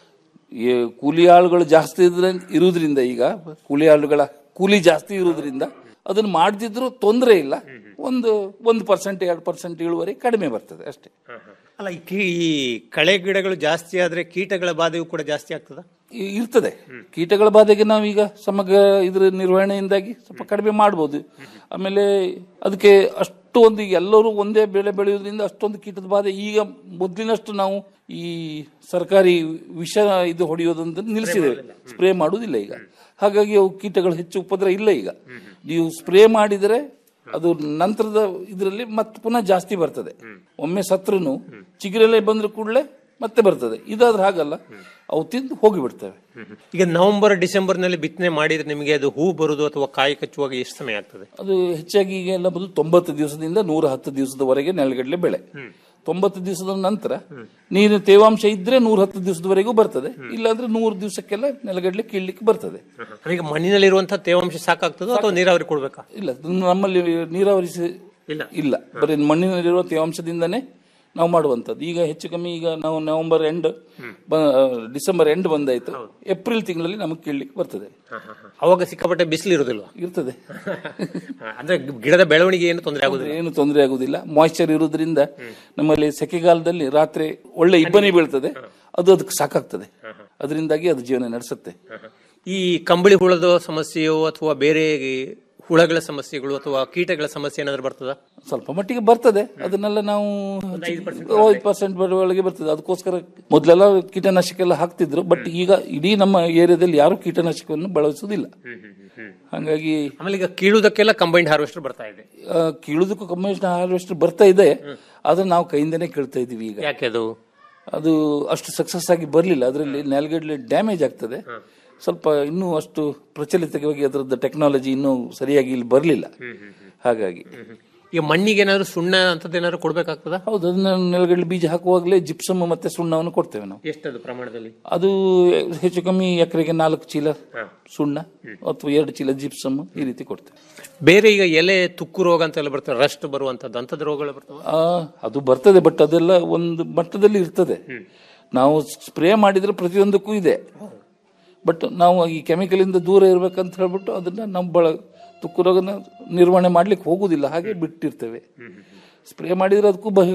ಈ ಕೂಲಿ ಆಳುಗಳು ಜಾಸ್ತಿ ಇದ್ರೆ ಇರುವುದರಿಂದ ಈಗ ಕೂಲಿ ಆಳುಗಳ ಕೂಲಿ ಜಾಸ್ತಿ ಇರುವುದರಿಂದ ಅದನ್ನ ಮಾಡದಿದ್ರು ತೊಂದರೆ ಇಲ್ಲ ಒಂದು ಒಂದು ಪರ್ಸೆಂಟ್ ಎರಡು ಪರ್ಸೆಂಟ್ ಇಳುವರಿ ಕಡಿಮೆ ಬರ್ತದೆ ಅಷ್ಟೇ ಅಲ್ಲ ಈ ಕೀ- ಈ ಕಳೆ ಗಿಡಗಳು ಜಾಸ್ತಿ ಆದ್ರೆ ಕೀಟಗಳ ಬಾಧೆಯೂ ಕೂಡ ಜಾಸ್ತಿ ಆಗ್ತದ ಇ- ಇರ್ತದೆ ಕೀಟಗಳ ಬಾಧೆಗೆ ನಾವೀಗ ಸಮಗ್ರ ಇದ್ರ ನಿರ್ವಹಣೆಯಿಂದಾಗಿ ಸ್ವಲ್ಪ ಕಡಿಮೆ ಮಾಡ್ಬೋದು ಆಮೇಲೆ ಅದಕ್ಕೆ ಅಷ್ಟು ಒಂದು ಈಗ ಎಲ್ಲರೂ ಒಂದೇ ಬೆಳೆ ಬೆಳೆಯೋದ್ರಿಂದ ಅಷ್ಟೊಂದು ಕೀಟದ ಬಾಧೆ ಈಗ ಮೊದಲಿನಷ್ಟು ನಾವು ಈ ಸರ್ಕಾರಿ ವಿಷ ಇದು ಹೊಡೆಯೋದಂತ ನಿಲ್ಲಿಸಿದ್ದೇವೆ ಸ್ಪ್ರೇ ಮಾಡುವುದಿಲ್ಲ ಈಗ ಹಾಗಾಗಿ ಅವು ಕೀಟಗಳು ಹೆಚ್ಚು ಉಪದ್ರ ಇಲ್ಲ ಈಗ ನೀವು ಸ್ಪ್ರೇ ಮಾಡಿದರೆ ಅದು ನಂತರದ ಇದರಲ್ಲಿ ಮತ್ತೆ ಪುನಃ ಜಾಸ್ತಿ ಬರ್ತದೆ ಒಮ್ಮೆ ಸತ್ರುನು ಚಿಗುರೆಲೆ ಬಂದ್ರೆ ಕೂಡಲೇ ಮತ್ತೆ ಬರ್ತದೆ ಇದಾದ್ರೆ ಹಾಗಲ್ಲ ಅವು ತಿಂದು ಹೋಗಿಬಿಡ್ತವೆ ಈಗ ನವೆಂಬರ್ ಡಿಸೆಂಬರ್ ನಲ್ಲಿ ಬಿತ್ತನೆ ಮಾಡಿದ್ರೆ ನಿಮಗೆ ಅದು ಹೂ ಬರುದು ಅಥವಾ ಕಾಯಿ ಕಚ್ಚುವಾಗ ಎಷ್ಟು ಸಮಯ ಆಗ್ತದೆ ಅದು ಹೆಚ್ಚಾಗಿ ಈಗ ಎಲ್ಲ ಬದಲು ತೊಂಬತ್ತು ದಿವಸದಿಂದ ನೂರ ಹತ್ತು ದಿವಸದವರೆಗೆ ನೆಲಗಡಲೆ ಬೆಳೆ ತೊಂಬತ್ತು ದಿವಸದ ನಂತರ ನೀರಿನ ತೇವಾಂಶ ಇದ್ರೆ ನೂರ ಹತ್ತು ದಿವಸದವರೆಗೂ ಬರ್ತದೆ ಇಲ್ಲಾಂದ್ರೆ ನೂರು ದಿವಸಕ್ಕೆಲ್ಲ ನೆಲಗಡಲೆ ಕೀಳ್ಲಿಕ್ಕೆ ಬರ್ತದೆ ಈಗ ಮಣ್ಣಿನಲ್ಲಿರುವಂತಹ ತೇವಾಂಶ ಸಾಕಾಗ್ತದೋ ಅಥವಾ ನೀರಾವರಿ ಕೊಡ್ಬೇಕಾ ಇಲ್ಲ ನಮ್ಮಲ್ಲಿ ನೀರಾವರಿ ಸ- ಇಲ್ಲ ಇಲ್ಲ ಬರೀ ಮಣ್ಣಿನಲ್ಲಿರುವ ತೇವಾಂಶದಿಂದನೇ ನಾವು ಮಾಡುವಂಥದ್ದು ಈಗ ಹೆಚ್ಚು ಕಮ್ಮಿ ಈಗ ನಾವು ನವೆಂಬರ್ ಎಂಡ್ ಡಿಸೆಂಬರ್ ಎಂಡ್ ಬಂದಾಯ್ತು ಏಪ್ರಿಲ್ ತಿಂಗಳಲ್ಲಿ ನಮಗೆ ಕೀಳ್ಲಿಕ್ಕೆ ಬರ್ತದೆ ಅವಾಗ ಸಿಕ್ಕಾಪಟ್ಟೆ ಬಿಸಿಲು ಇರುದಿಲ್ವಾ ಇರ್ತದೆ ಅಂದ್ರೆ ಗಿಡದ ಬೆಳವಣಿಗೆ ಏನು ತೊಂದರೆ ಆಗುದಿಲ್ಲ ಏನು ತೊಂದರೆ ಆಗುದಿಲ್ಲ ಮಾಯಿಶ್ಚರ್ ಇರುವುದರಿಂದ ನಮ್ಮಲ್ಲಿ ಸೆಕೆಗಾಲದಲ್ಲಿ ರಾತ್ರಿ ಒಳ್ಳೆ ಇಬ್ಬನಿ ಬೀಳ್ತದೆ ಅದು ಅದಕ್ಕೆ ಸಾಕಾಗ್ತದೆ ಅದರಿಂದಾಗಿ ಅದು ಜೀವನ ನಡೆಸುತ್ತೆ ಈ ಕಂಬಳಿ ಹುಳದ ಸಮಸ್ಯೆಯೋ ಅಥವಾ ಬೇರೆ ಹುಳಗಳ ಸಮಸ್ಯೆಗಳು ಅಥವಾ ಕೀಟಗಳ ಸಮಸ್ಯೆ ಏನಾದ್ರು ಬರ್ತದ ಸ್ವಲ್ಪ ಮಟ್ಟಿಗೆ ಬರ್ತದೆ ಅದನ್ನೆಲ್ಲ ನಾವು ಐದು ಪರ್ಸೆಂಟ್ ಒಳಗೆ ಬರ್ತದೆ ಅದಕ್ಕೋಸ್ಕರ ಮೊದಲೆಲ್ಲ ಕೀಟನಾಶಕ ಎಲ್ಲ ಹಾಕ್ತಿದ್ರು ಬಟ್ ಈಗ ಇಡೀ ನಮ್ಮ ಏರಿಯಾದಲ್ಲಿ ಯಾರು ಕೀಟನಾಶಕವನ್ನು ಬಳಸುವುದಿಲ್ಲ ಹಾಗಾಗಿ ಆಮೇಲೆ ಈಗ ಕೀಳುವುದಕ್ಕೆಲ್ಲ ಕಂಬೈಂಡ್ ಹಾರ್ವೆಸ್ಟರ್ ಬರ್ತಾ ಇದೆ ಆ, ಕೀಳುದಕ್ಕೂ ಕಮ್ಯುನಿಸ್ಟ್ ಹಾರ್ವೆಸ್ಟರ್ ಬರ್ತಾ ಇದೆ ಆದ್ರೆ ನಾವು ಕೈಯಿಂದನೇ ಕೇಳ್ತಾ ಇದೀವಿ ಈಗ ಯಾಕೆ ಅದು ಅದು ಅಷ್ಟು ಸಕ್ಸಸ್ ಆಗಿ ಬರಲಿಲ್ಲ ಅದರಲ್ಲಿ ನೆಲಗಡಲೆ ಡ್ಯಾಮೇಜ್ ಆಗ್ತದೆ ಸ್ವಲ್ಪ ಇನ್ನೂ ಅಷ್ಟು ಪ್ರಚಲಿತವಾಗಿ ಅದರದ್ದು ಟೆಕ್ನಾಲಜಿ ಇನ್ನೂ ಸರಿಯಾಗಿ ಇಲ್ಲಿ ಬರಲಿಲ್ಲ ಹಾಗಾಗಿ ಈಗ ಮಣ್ಣಿಗೆ ಏನಾದ್ರು ಸುಣ್ಣ ಅಂತದ್ದು ಏನಾದ್ರು ಕೊಡ್ಬೇಕಾಗ್ತದ ಹೌದು ಅದನ್ನ ನೆಲಗಡಲೆ ಬೀಜ ಹಾಕುವಾಗಲೇ ಜಿಪ್ಸಮ್ ಮತ್ತೆ ಸುಣ್ಣವನ್ನು ಕೊಡ್ತೇವೆ ನಾವು ಎಷ್ಟದು ಪ್ರಮಾಣದಲ್ಲಿ ಅದು ಹೆಚ್ಚು ಕಮ್ಮಿ ಎಕರೆಗೆ ನಾಲ್ಕು ಚೀಲ ಸುಣ್ಣ ಅಥವಾ ಎರಡು ಚೀಲ ಜಿಪ್ಸಮ್ ಈ ರೀತಿ ಕೊಡ್ತೇವೆ ಬೇರೆ ಈಗ ಎಲೆ ತುಕ್ಕು ರೋಗ ಅಂತೆಲ್ಲ ಬರ್ತದೆ ರಸ್ಟ್ ಬರುವಂತದ್ದು ಅಂತದ್ ರೋಗಗಳು ಬರ್ತವೆ ಆ, ಅದು ಬರ್ತದೆ ಬಟ್ ಅದೆಲ್ಲ ಒಂದು ಮಟ್ಟದಲ್ಲಿ ಇರ್ತದೆ ನಾವು ಸ್ಪ್ರೇ ಮಾಡಿದ್ರೆ ಪ್ರತಿಯೊಂದಕ್ಕೂ ಇದೆ ಬಟ್ ನಾವು ಈ ಕೆಮಿಕಲ್ ಇಂದ ದೂರ ಇರ್ಬೇಕಂತ ಹೇಳ್ಬಿಟ್ಟು ಅದನ್ನ ನಮ್ಮ ಬಳ ತುಕ್ಕು ರೋಗನ ನಿರ್ವಹಣೆ ಮಾಡ್ಲಿಕ್ಕೆ ಹೋಗುದಿಲ್ಲ ಹಾಗೆ ಬಿಟ್ಟಿರ್ತೇವೆ ಸ್ಪ್ರೇ ಮಾಡಿದ್ರೆ ಅದಕ್ಕೂ ಬಹ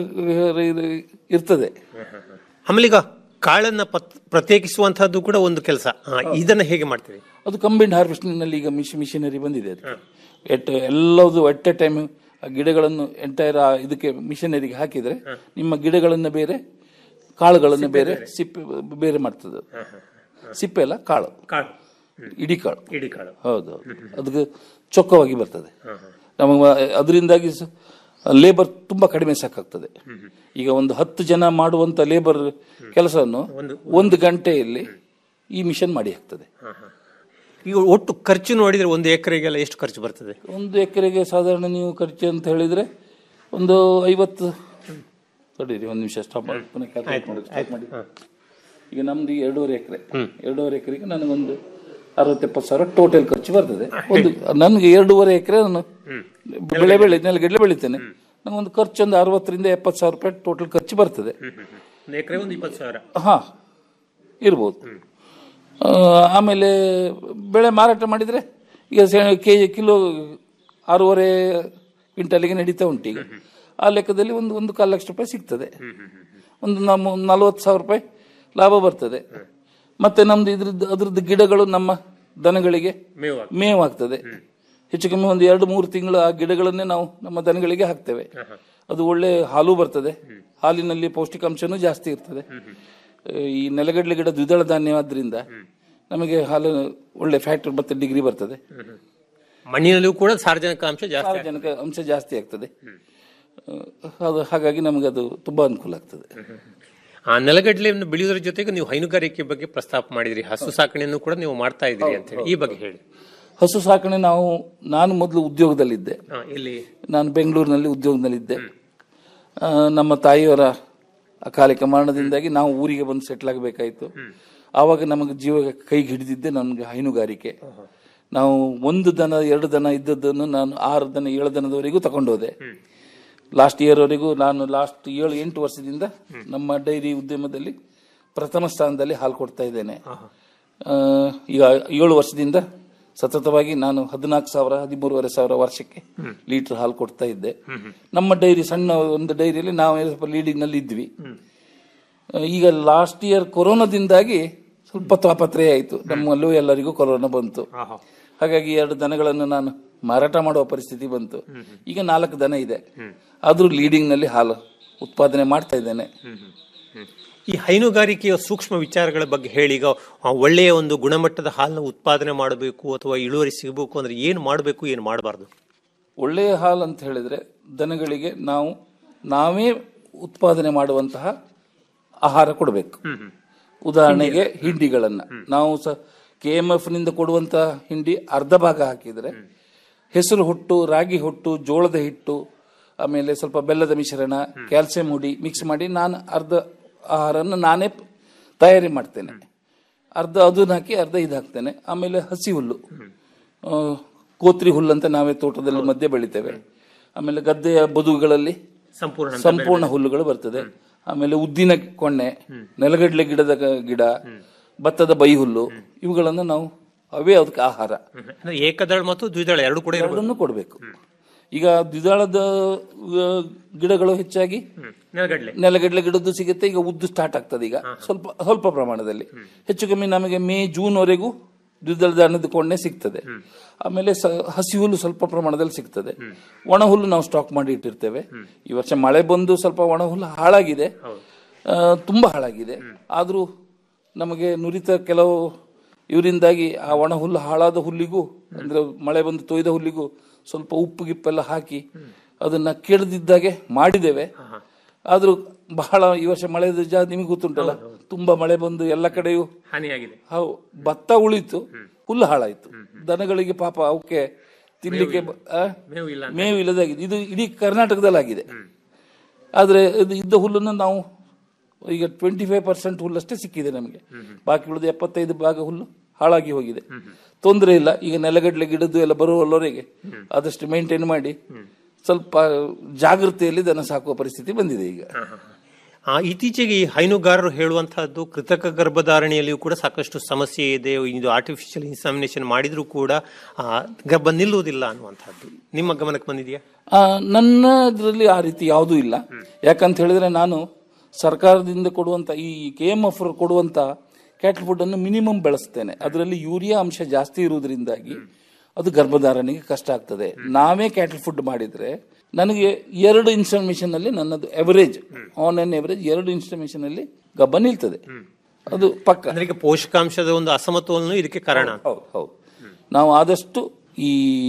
ಇರ್ತದೆ ಆಮೇಲೆ ಈಗ ಕಾಳನ್ನ ಪತ್- ಪ್ರತ್ಯೇಕಿಸುವಂತಹದ್ದು ಕೂಡ ಒಂದು ಕೆಲಸ ಇದನ್ನ ಹೇಗೆ ಮಾಡ್ತೀವಿ ಅದು ಕಂಬೈನ್ಡ್ ಹಾರ್ವೆಸ್ಟಿಂಗ್ ನಲ್ಲಿ ಈಗ ಮಿಷ್ ಮಿಷನರಿ ಬಂದಿದೆ ಅದಕ್ಕೆ ಎಟ್ ಎಲ್ಲದು ಎಟ್ ಎ ಟೈಮ್ ಗಿಡಗಳನ್ನು ಎಂಟೈರ್ ಇದಕ್ಕೆ ಮಿಷನರಿಗೆ ಹಾಕಿದ್ರೆ ನಿಮ್ಮ ಗಿಡಗಳನ್ನ ಬೇರೆ ಕಾಳುಗಳನ್ನ ಬೇರೆ ಸಿಪ್ಪೆ ಬೇರೆ ಮಾಡ್ತದೆ ಸಿಪ್ಪೆ ಅಲ್ಲ ಕಾಳು ಕಾಳು ಇಡೀ ಕಾಳು ಇಡೀ ಕಾಳು ಹೌದು ಅದಕ್ಕೆ ಚೊಕ್ಕವಾಗಿ ಬರ್ತದೆ ನಮಗೆ ಅದರಿಂದಾಗಿ ಲೇಬರ್ ತುಂಬಾ ಕಡಿಮೆ ಸಾಕಾಗ್ತದೆ ಈಗ ಒಂದು ಹತ್ತು ಜನ ಮಾಡುವಂತ ಲೇಬರ್ ಕೆಲಸವನ್ನು ಒಂದು ಗಂಟೆಯಲ್ಲಿ ಈ ಮಿಷನ್ ಮಾಡಿ ಹಾಕ್ತದೆ ಈಗ ಒಟ್ಟು ಖರ್ಚು ನೋಡಿದ್ರೆ ಒಂದು ಎಕರೆಗೆಲ್ಲ ಎಷ್ಟು ಖರ್ಚು ಬರ್ತದೆ ಒಂದು ಎಕರೆಗೆ ಸಾಧಾರಣ ನೀವು ಖರ್ಚು ಅಂತ ಹೇಳಿದ್ರೆ ಒಂದು ಐವತ್ತು ತಡೀರಿ ಒಂದು ನಿಮಿಷ ಸ್ಟಾಪ್ ಮಾಡಿ ಪುನಃ calculate ಮಾಡಿ, stop ಮಾಡಿ ಈಗ ನಮ್ದು ಈಗ ಎರಡೂವರೆ ಎಕರೆ ಎರಡೂವರೆ ಎಕರೆಗೆ ನನಗೊಂದು ಅರವತ್ತೆಪ್ಪತ್ತು ಸಾವಿರ ಟೋಟಲ್ ಖರ್ಚು ಬರ್ತದೆ ಒಂದು ನನಗೆ ಎರಡೂವರೆ ಎಕರೆ ನಾನು ಬೆಳೆ ಬೆಳೆ ನೆಲಗಡಲೆ ಬೆಳಿತೇನೆ ನನಗೊಂದು ಖರ್ಚು ಒಂದು ಅರವತ್ತರಿಂದ ಎಪ್ಪತ್ತು ಸಾವಿರ ರೂಪಾಯಿ ಟೋಟಲ್ ಖರ್ಚು ಬರ್ತದೆ ಒಂದು ಎಕರೆ ಒಂದು ಇಪ್ಪತ್ತು ಸಾವಿರ ಹಾ ಇರ್ಬೋದು ಆ, ಆಮೇಲೆ ಬೆಳೆ ಮಾರಾಟ ಮಾಡಿದರೆ ಈಗ ಕೆ ಜಿ ಕಿಲೋ ಆರೂವರೆ ಕ್ವಿಂಟಲಿಗೆ ನಡೀತಾ ಉಂಟು ಈಗ ಆ ಲೆಕ್ಕದಲ್ಲಿ ಒಂದು ಒಂದು ಕಾಲು ಲಕ್ಷ ರೂಪಾಯಿ ಸಿಗ್ತದೆ ಒಂದು ನಮ್ಮ ನಲವತ್ತು ಸಾವಿರ ರೂಪಾಯಿ ಲಾಭ ಬರ್ತದೆ ಮತ್ತೆ ನಮ್ದು ಇದ್ರದ್ದು ಅದ್ರದ್ದು ಗಿಡಗಳು ನಮ್ಮ ದನಗಳಿಗೆ ಮೇವಾಗ್ತದೆ. ಮೇವಾಗ್ತದೆ ಹೆಚ್ಚು ಕಮ್ಮಿ ಒಂದು ಎರಡು ಮೂರು ತಿಂಗಳು ಆ ಗಿಡಗಳನ್ನೇ ನಾವು ನಮ್ಮ ದನಗಳಿಗೆ ಹಾಕ್ತೇವೆ ಅದು ಒಳ್ಳೆ ಹಾಲು ಬರ್ತದೆ ಹಾಲಿನಲ್ಲಿ ಪೌಷ್ಟಿಕಾಂಶನೂ ಜಾಸ್ತಿ ಇರ್ತದೆ ಈ ನೆಲಗಡಲೆ ಗಿಡ ದ್ವಿದಳ ಧಾನ್ಯವಾದ್ರಿಂದ ನಮಗೆ ಹಾಲು ಒಳ್ಳೆ ಫ್ಯಾಕ್ಟರ್ ಮತ್ತೆ ಡಿಗ್ರಿ ಬರ್ತದೆ ಮಣ್ಣಿನಲ್ಲಿಯೂ ಕೂಡ ಸಾರ್ವಜನಿಕ ಅಂಶ ಜಾಸ್ತಿ ಸಾರಜನಕ ಅಂಶ ಜಾಸ್ತಿ ಆಗ್ತದೆ ಅದು ಹಾಗಾಗಿ ನಮಗೆ ಅದು ತುಂಬಾ ಅನುಕೂಲ ಆಗ್ತದೆ ಆ ನೆಲಗಡಲೆಯನ್ನು ಬೆಳೆಯೋದ್ರ ಜೊತೆಗೆ ನೀವು ಹೈನುಗಾರಿಕೆ ಬಗ್ಗೆ ಪ್ರಸ್ತಾಪ ಮಾಡಿದ್ರಿ ಹಸು ಸಾಕಣೆಯನ್ನು ಕೂಡ ನೀವು ಮಾಡ್ತಾ ಇದ್ದೀರಿ ಅಂತ ಹೇಳಿ ಈ ಬಗ್ಗೆ ಹೇಳಿ ಹಸು ಸಾಕಣೆ ನಾವು ನಾನು ಮೊದಲು ಉದ್ಯೋಗದಲ್ಲಿದ್ದೆ ಆ, ಇಲ್ಲಿ ನಾನು ಬೆಂಗಳೂರಿನಲ್ಲಿ ಉದ್ಯೋಗದಲ್ಲಿದ್ದೆ ಆ, ನಮ್ಮ ತಾಯಿಯವರ ಅಕಾಲಿಕ ಮರಣದಿಂದಾಗಿ ನಾವು ಊರಿಗೆ ಬಂದು ಸೆಟ್ಲ್ ಆಗಬೇಕಾಯಿತು ಆವಾಗ ನಮಗೆ ಜೀವ ಕೈಗೆ ಹಿಡಿದಿದ್ದೆ ನನಗೆ ಹೈನುಗಾರಿಕೆ ನಾವು ಒಂದು ದನ ಎರಡು ದನ ಇದ್ದದ್ದನ್ನು ನಾನು ಆರು ದನ ಏಳು ದನದವರೆಗೂ ತಗೊಂಡು ಹೋದೆ ಲಾಸ್ಟ್ ಇಯರ್ ವರೆಗೂ ನಾನು ಲಾಸ್ಟ್ ಏಳು ಎಂಟು ವರ್ಷದಿಂದ ನಮ್ಮ ಡೈರಿ ಉದ್ಯಮದಲ್ಲಿ ಪ್ರಥಮ ಸ್ಥಾನದಲ್ಲಿ ಹಾಲು ಕೊಡ್ತಾ ಇದ್ದೇನೆ ಆ, ಈಗ ಏಳು ವರ್ಷದಿಂದ ಸತತವಾಗಿ ನಾನು ಹದಿನಾಲ್ಕು ಸಾವಿರ ಹದಿಮೂರುವರೆ ಸಾವಿರ ವರ್ಷಕ್ಕೆ ಲೀಟರ್ ಹಾಲು ಕೊಡ್ತಾ ಇದ್ದೆ ನಮ್ಮ ಡೈರಿ ಸಣ್ಣ ಒಂದು ಡೈರಿಯಲ್ಲಿ ನಾವು ಸ್ವಲ್ಪ ಲೀಡಿಂಗ್ ನಲ್ಲಿ ಇದ್ವಿ ಆ, ಈಗ ಲಾಸ್ಟ್ ಇಯರ್ ಕೊರೋನಾದಿಂದಾಗಿ ಸ್ವಲ್ಪ ತಾಪತ್ರೆ ಆಯಿತು ನಮ್ಮಲ್ಲೂ ಎಲ್ಲರಿಗೂ ಕೊರೋನಾ ಬಂತು ಹಾಗಾಗಿ ಎರಡು ದನಗಳನ್ನು ನಾನು ಮಾರಾಟ ಮಾಡುವ ಪರಿಸ್ಥಿತಿ ಬಂತು ಈಗ ನಾಲ್ಕು ದನ ಇದೆ ಆದ್ರೂ ಲೀಡಿಂಗ್ ನಲ್ಲಿ ಹಾಲು ಉತ್ಪಾದನೆ ಮಾಡ್ತಾ ಇದ್ದೇನೆ ಈ ಹೈನುಗಾರಿಕೆಯ ಸೂಕ್ಷ್ಮ ವಿಚಾರಗಳ ಬಗ್ಗೆ ಹೇಳಿ ಈಗ ಆ, ಒಳ್ಳೆಯ ಒಂದು ಗುಣಮಟ್ಟದ ಹಾಲನ್ನ ಉತ್ಪಾದನೆ ಮಾಡಬೇಕು ಅಥವಾ ಇಳುವರಿ ಸಿಗಬೇಕು ಅಂದ್ರೆ ಏನು ಮಾಡಬೇಕು ಏನು ಮಾಡಬಾರ್ದು ಒಳ್ಳೆಯ ಹಾಲು ಅಂತ ಹೇಳಿದ್ರೆ ದನಗಳಿಗೆ ನಾವು ನಾವೇ ಉತ್ಪಾದನೆ ಮಾಡುವಂತಹ ಆಹಾರ ಕೊಡಬೇಕು ಉದಾಹರಣೆಗೆ ಹಿಂಡಿಗಳನ್ನ ನಾವು ಸಹ ಕೆ ಎಂ ಎಫ್ ನಿಂದ ಕೊಡುವಂತಹ ಹಿಂಡಿ ಅರ್ಧ ಭಾಗ ಹಾಕಿದ್ರೆ ಹೆಸರು ಹುಟ್ಟು ರಾಗಿ ಹುಟ್ಟು ಜೋಳದ ಹಿಟ್ಟು ಆಮೇಲೆ ಸ್ವಲ್ಪ ಬೆಲ್ಲದ ಮಿಶ್ರಣ ಕ್ಯಾಲ್ಸಿಯಂ ಹುಡಿ ಮಿಕ್ಸ್ ಮಾಡಿ ನಾನು ಅರ್ಧ ಆಹಾರವನ್ನು ನಾನೇ ತಯಾರಿ ಮಾಡ್ತೇನೆ ಅರ್ಧ ಅದನ್ನ ಹಾಕಿ ಅರ್ಧ ಇದು ಹಾಕ್ತೇನೆ ಆಮೇಲೆ ಹಸಿ ಹುಲ್ಲು ಆ, ಕೋತ್ರಿ ಹುಲ್ಲು ಅಂತ ನಾವೇ ತೋಟದಲ್ಲಿ ಮಧ್ಯೆ ಬೆಳಿತೇವೆ ಆಮೇಲೆ ಗದ್ದೆಯ ಬದುಗಳಲ್ಲಿ ಸಂಪೂರ್ಣ ಸಂಪೂರ್ಣ ಹುಲ್ಲುಗಳು ಬರ್ತದೆ ಆಮೇಲೆ ಉದ್ದಿನ ಕೊಣ್ಣೆ ನೆಲಗಡಲೆ ಗಿಡದ ಗ- ಗಿಡ ಭತ್ತದ ಬೈ ಹುಲ್ಲು ಇವುಗಳನ್ನು ನಾವು ಅವೇ ಅದಕ್ಕೆ ಆಹಾರ ಅಂದ್ರೆ ಏಕದಳ ಮತ್ತು ದ್ವಿದಳ ಎರಡು ಕೂಡ ಇರಬೇಕು ಎರಡನ್ನು ಕೊಡಬೇಕು ಈಗ ದ್ವಿದಳದ ಆ, ಗಿಡಗಳು ಹೆಚ್ಚಾಗಿ ನೆಲಗಡಲೆ ನೆಲಗಡಲೆ ಗಿಡದ್ದು ಸಿಗುತ್ತೆ ಈಗ ಉದ್ದು ಸ್ಟಾರ್ಟ್ ಆಗ್ತದೆ ಈಗ ಸ್ವಲ್ಪ ಸ್ವಲ್ಪ ಪ್ರಮಾಣದಲ್ಲಿ ಹೆಚ್ಚು ಕಮ್ಮಿ ನಮಗೆ ಮೇ ಜೂನ್ ವರೆಗೂ ದ್ವಿದಳ ಧಾನ್ಯದ ಕೊಂಡೆ ಸಿಗ್ತದೆ ಆಮೇಲೆ ಸ- ಹಸಿ ಹುಲ್ಲು ಸ್ವಲ್ಪ ಪ್ರಮಾಣದಲ್ಲಿ ಸಿಗ್ತದೆ ಒಣ ಹುಲ್ಲು ನಾವು ಸ್ಟಾಕ್ ಮಾಡಿ ಇಟ್ಟಿರ್ತೇವೆ ಈ ವರ್ಷ ಮಳೆ ಬಂದು ಸ್ವಲ್ಪ ಒಣ ಹುಲ್ಲು ಹಾಳಾಗಿದೆ ಆ, ತುಂಬಾ ಹಾಳಾಗಿದೆ ಆದ್ರೂ ನಮಗೆ ನುರಿತ ಕೆಲವು ಇವರಿಂದಾಗಿ ಆ ಒಣ ಹುಲ್ಲು ಹಾಳಾದ ಹುಲ್ಲಿಗೂ ಅಂದ್ರೆ ಮಳೆ ಬಂದು ತೊಯ್ದ ಹುಲ್ಲಿಗೂ ಸ್ವಲ್ಪ ಉಪ್ಪು ಗಿಪ್ಪೆಲ್ಲ ಹಾಕಿ ಅದನ್ನ ಕೆಡದಿದ್ದಾಗೆ ಮಾಡಿದ್ದೇವೆ ಆದ್ರೂ ಬಹಳ ಈ ವರ್ಷ ಮಳೆ ಜಾ ನಿಮಗೆ ಗೊತ್ತುಂಟಲ್ಲ ತುಂಬಾ ಮಳೆ ಬಂದು ಎಲ್ಲ ಕಡೆಯೂ ಹಾನಿಯಾಗಿದೆ ಹೌ ಭತ್ತ ಉಳಿತು ಹುಲ್ಲು ಹಾಳಾಯ್ತು ದನಗಳಿಗೆ ಪಾಪ ಅವಕ್ಕೆ ತಿನ್ಲಿಕ್ಕೆ ಬ- ಆ? ಮೇವು ಇಲ್ಲ ಮೇವು ಇಲ್ಲದಾಗಿದೆ ಇದು ಇಡೀ ಕರ್ನಾಟಕದಲ್ಲಿ ಆಗಿದೆ ಆದ್ರೆ ಇದು ಇದ್ದ ಹುಲ್ಲನ್ನು ನಾವು ಈಗ ಟ್ವೆಂಟಿ ಫೈವ್ ಪರ್ಸೆಂಟ್ ಹುಲ್ಲಷ್ಟೇ ಸಿಕ್ಕಿದೆ ನಮಗೆ ಬಾಕಿ ಉಳಿದ ಎಪ್ಪತ್ತೈದು ಭಾಗ ಹುಲ್ಲು ಹಾಳಾಗಿ ಹೋಗಿದೆ ತೊಂದರೆ ಇಲ್ಲ ಈಗ ನೆಲಗಡಲೆ ಗಿಡದ್ದು ಎಲ್ಲ ಬರುವವರೆಗೆ ಆದಷ್ಟು ಮೇಂಟೈನ್ ಮಾಡಿ ಸ್ವಲ್ಪ ಜಾಗೃತಿಯಲ್ಲಿ ದನ ಸಾಕುವ ಪರಿಸ್ಥಿತಿ ಬಂದಿದೆ ಈಗ ಆ, ಇತ್ತೀಚೆಗೆ ಈ ಹೈನುಗಾರರು ಹೇಳುವಂತಹದ್ದು ಕೃತಕ ಗರ್ಭಧಾರಣೆಯಲ್ಲಿಯೂ ಕೂಡ ಸಾಕಷ್ಟು ಸಮಸ್ಯೆ ಇದೆ ಇದು ಆರ್ಟಿಫಿಷಿಯಲ್ ಇನ್ಸಾಮಿನೇಷನ್ ಮಾಡಿದ್ರೂ ಕೂಡ ಆ, ಗರ್ಭ ನಿಲ್ಲುವುದಿಲ್ಲ ಅನ್ನುವಂಥದ್ದು ನಿಮ್ಮ ಗಮನಕ್ಕೆ ಬಂದಿದೆಯಾ ಆ, ನನ್ನ ಇದರಲ್ಲಿ ಆ ರೀತಿ ಯಾವುದೂ ಇಲ್ಲ ಯಾಕಂತ ಹೇಳಿದ್ರೆ ನಾನು ಸರ್ಕಾರದಿಂದ ಕೊಡುವಂತ ಈ ಕೆ ಎಂ ಎಫ್ ಕೊಡುವಂತ ಕ್ಯಾಟಲ್ ಫುಡ್ ಅನ್ನು ಮಿನಿಮಮ್ ಬೆಳೆಸ್ತೇನೆ ಅದರಲ್ಲಿ ಯೂರಿಯಾ ಅಂಶ ಜಾಸ್ತಿ ಇರುವುದರಿಂದಾಗಿ ಅದು ಗರ್ಭಧಾರಣೆಗೆ ಕಷ್ಟ ಆಗ್ತದೆ ನಾವೇ ಕ್ಯಾಟಲ್ ಫುಡ್ ಮಾಡಿದ್ರೆ ನನಗೆ ಎರಡು ಇನ್ಸ್ಟಾಲ್ಮೇಷನ್ ಅಲ್ಲಿ ನನ್ನದು ಎವರೇಜ್ ಆನ್ ಅನ್ ಎವರೇಜ್ ಎರಡು ಇನ್ಸ್ಟಾಲ್ಮೇಷನ್ ಅಲ್ಲಿ ಗಬ್ಬ ನಿಲ್ತದೆ ಅದು ಪಕ್ಕ ಅಂದ್ರೆ ಈಗ ಪೋಷಕಾಂಶದ ಒಂದು ಅಸಮತೋಲನ ಇದಕ್ಕೆ ಕಾರಣ ಹೌದು ಹೌದು ನಾವು ಆದಷ್ಟು ಈ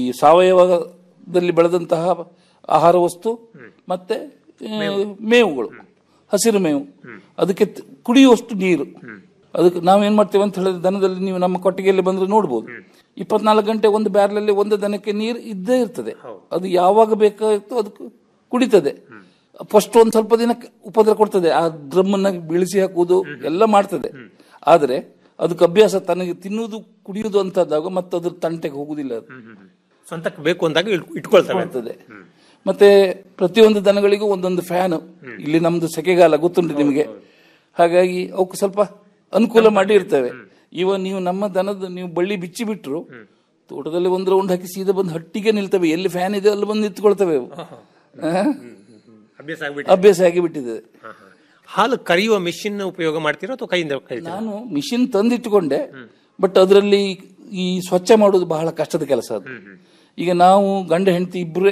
ಸಾವಯವದಲ್ಲಿ ಬೆಳೆದಂತಹ ಆಹಾರ ವಸ್ತು ಮತ್ತೆ ಆ, ಮೇವುಗಳು ಹಸಿರು ಮೇವು ಅದಕ್ಕೆ ತ- ಕುಡಿಯುವಷ್ಟು ನೀರು ಅದಕ್ಕೆ ನಾವೇನ್ ಮಾಡ್ತೇವೆ ಅಂತ ಹೇಳಿದ್ರೆ ದನದಲ್ಲಿ ನೀವು ನಮ್ಮ ಕೊಟ್ಟಿಗೆಯಲ್ಲಿ ಬಂದ್ರೆ ನೋಡ್ಬೋದು ಇಪ್ಪತ್ನಾಲ್ಕು ಗಂಟೆ ಒಂದು ಬ್ಯಾರ್ಲಲ್ಲಿ ಒಂದು ದನಕ್ಕೆ ನೀರು ಇದ್ದೇ ಇರ್ತದೆ ಅದು ಯಾವಾಗ ಬೇಕಾಗಿತ್ತೋ ಅದಕ್ಕೆ ಕುಡಿತದೆ ಫಸ್ಟ್ ಒಂದ್ ಸ್ವಲ್ಪ ದಿನ ಉಪದ್ರ ಕೊಡ್ತದೆ ಆ ಡ್ರಮ್ಮನ್ನ ಬೀಳಿಸಿ ಹಾಕುವುದು ಎಲ್ಲ ಮಾಡ್ತದೆ ಆದ್ರೆ ಅದಕ್ಕೆ ಅಭ್ಯಾಸ ತನಗೆ ತಿನ್ನುವುದು ಕುಡಿಯುವುದು ಅಂತದಾಗ ಮತ್ತೆ ಅದ್ರ ತಂಟೆಗೆ ಹೋಗುದಿಲ್ಲ ಅದು ಸ್ವಂತಕ್ಕೆ ಬೇಕು ಅಂದಾಗ ಇಟ್- ಇಟ್ಕೊಳ್ತವೆ ಮಾಡ್ತದೆ ಮತ್ತೆ ಪ್ರತಿಯೊಂದು ದನಗಳಿಗೂ ಒಂದೊಂದು ಫ್ಯಾನ್ ಇಲ್ಲಿ ನಮ್ದು ಸೆಕೆಗಾಲ ಗೊತ್ತುಂಟು ನಿಮಗೆ ಹಾಗಾಗಿ ಅವಕ್ಕೆ ಸ್ವಲ್ಪ ಅನುಕೂಲ ಮಾಡಿ ಇರ್ತವೆ ಇವ ನೀವು ನಮ್ಮ ದನದ ನೀವು ಬಳ್ಳಿ ಬಿಚ್ಚಿ ಬಿಟ್ರು ತೋಟದಲ್ಲಿ ಒಂದು ರೌಂಡ್ ಹಾಕಿ ಸೀದಾ ಬಂದು ಹಟ್ಟಿಗೆ ನಿಲ್ತವೆ ಎಲ್ಲಿ ಫ್ಯಾನ್ ಇದೆ ಅಲ್ಲಿ ಬಂದು ನಿಂತ್ಕೊಳ್ತವೆ ಅವು ಆ? ಅಭ್ಯಾಸ ಆಗ್ಬಿಟ್ಟು ಅಭ್ಯಾಸ ಆಗಿ ಬಿಟ್ಟಿದೆ ಹಾಲು ಕರೆಯುವ ಮೆಷಿನ್ ಉಪಯೋಗ ಮಾಡ್ತೀರಾ ಅಥವಾ ಕೈಯಿಂದ ಕರೀತೀರಾ ನಾನು ಮಿಷಿನ್ ತಂದಿಟ್ಟುಕೊಂಡೆ ಬಟ್ ಅದರಲ್ಲಿ ಈ ಸ್ವಚ್ಛ ಮಾಡೋದು ಬಹಳ ಕಷ್ಟದ ಕೆಲಸ ಅದು ಈಗ ನಾವು ಗಂಡ ಹೆಂಡತಿ ಇಬ್ಬರೇ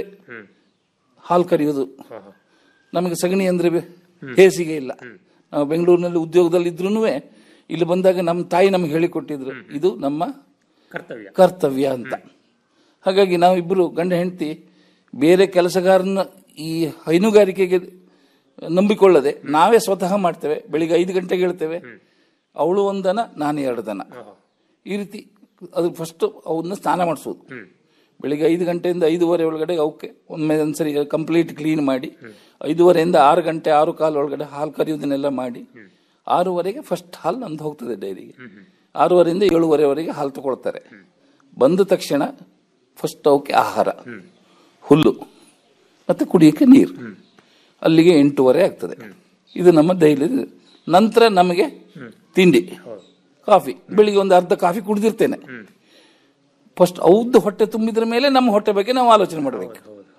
ಹಾಲು ಕರೆಯೋದು ನಮಗೆ ಸಗಣಿ ಅಂದ್ರೆ ಬೆ- ಹೇಸಿಗೆ ಇಲ್ಲ ನಾವು ಬೆಂಗಳೂರಿನಲ್ಲಿ ಉದ್ಯೋಗದಲ್ಲಿ ಇದ್ರೂ ಇಲ್ಲಿ ಬಂದಾಗ ನಮ್ಮ ತಾಯಿ ನಮ್ಗೆ ಹೇಳಿಕೊಟ್ಟಿದ್ರು ಇದು ನಮ್ಮ ಕರ್ತವ್ಯ ಕರ್ತವ್ಯ ಅಂತ ಹಾಗಾಗಿ ನಾವಿಬ್ಬರು ಗಂಡ ಹೆಂಡತಿ ಬೇರೆ ಕೆಲಸಗಾರನ ಈ ಹೈನುಗಾರಿಕೆಗೆ ನಂಬಿಕೊಳ್ಳದೆ ನಾವೇ ಸ್ವತಃ ಮಾಡ್ತೇವೆ ಬೆಳಿಗ್ಗೆ ಐದು ಗಂಟೆಗೆ ಹೇಳ್ತೇವೆ ಅವಳು ಒಂದು ದನ ನಾನು ಎರಡು ದನ ಈ ರೀತಿ ಅದು ಫಸ್ಟ್ ಅವನ್ನ ಸ್ನಾನ ಮಾಡಿಸೋದು ಬೆಳಿಗ್ಗೆ ಐದು ಗಂಟೆಯಿಂದ ಐದೂವರೆ ಒಳಗಡೆ ಅವಕ್ಕೆ ಒಮ್ಮೆ ಒಂದ್ಸರಿ ಕಂಪ್ಲೀಟ್ ಕ್ಲೀನ್ ಮಾಡಿ ಐದೂವರೆಯಿಂದ ಆರು ಗಂಟೆ ಆರು ಕಾಲು ಒಳಗಡೆ ಹಾಲು ಕರೆಯೋದನ್ನೆಲ್ಲ ಮಾಡಿ ಆರೂವರೆಗೆ ಫಸ್ಟ್ ಹಾಲು ನಮ್ದು ಹೋಗ್ತದೆ ಡೈರಿಗೆ ಆರೂವರೆಯಿಂದ ಏಳುವರೆವರೆಗೆ ಹಾಲು ತಗೊಳ್ತಾರೆ ಬಂದ ತಕ್ಷಣ ಫಸ್ಟ್ ಅವಕ್ಕೆ ಆಹಾರ ಹುಲ್ಲು ಮತ್ತೆ ಕುಡಿಯಕ್ಕೆ ನೀರು ಅಲ್ಲಿಗೆ ಎಂಟೂವರೆ ಆಗ್ತದೆ ಇದು ನಮ್ಮ ಡೈಲಿ ನಂತರ ನಮಗೆ ತಿಂಡಿ ಕಾಫಿ ಬೆಳಿಗ್ಗೆ ಒಂದು ಅರ್ಧ ಕಾಫಿ ಕುಡಿದಿರ್ತೇನೆ ಫಸ್ಟ್ ಅವ್ದು ಹೊಟ್ಟೆ ತುಂಬಿದ್ರ ಮೇಲೆ ನಮ್ಮ ಹೊಟ್ಟೆ ಬಗ್ಗೆ ನಾವು ಆಲೋಚನೆ ಮಾಡಬೇಕು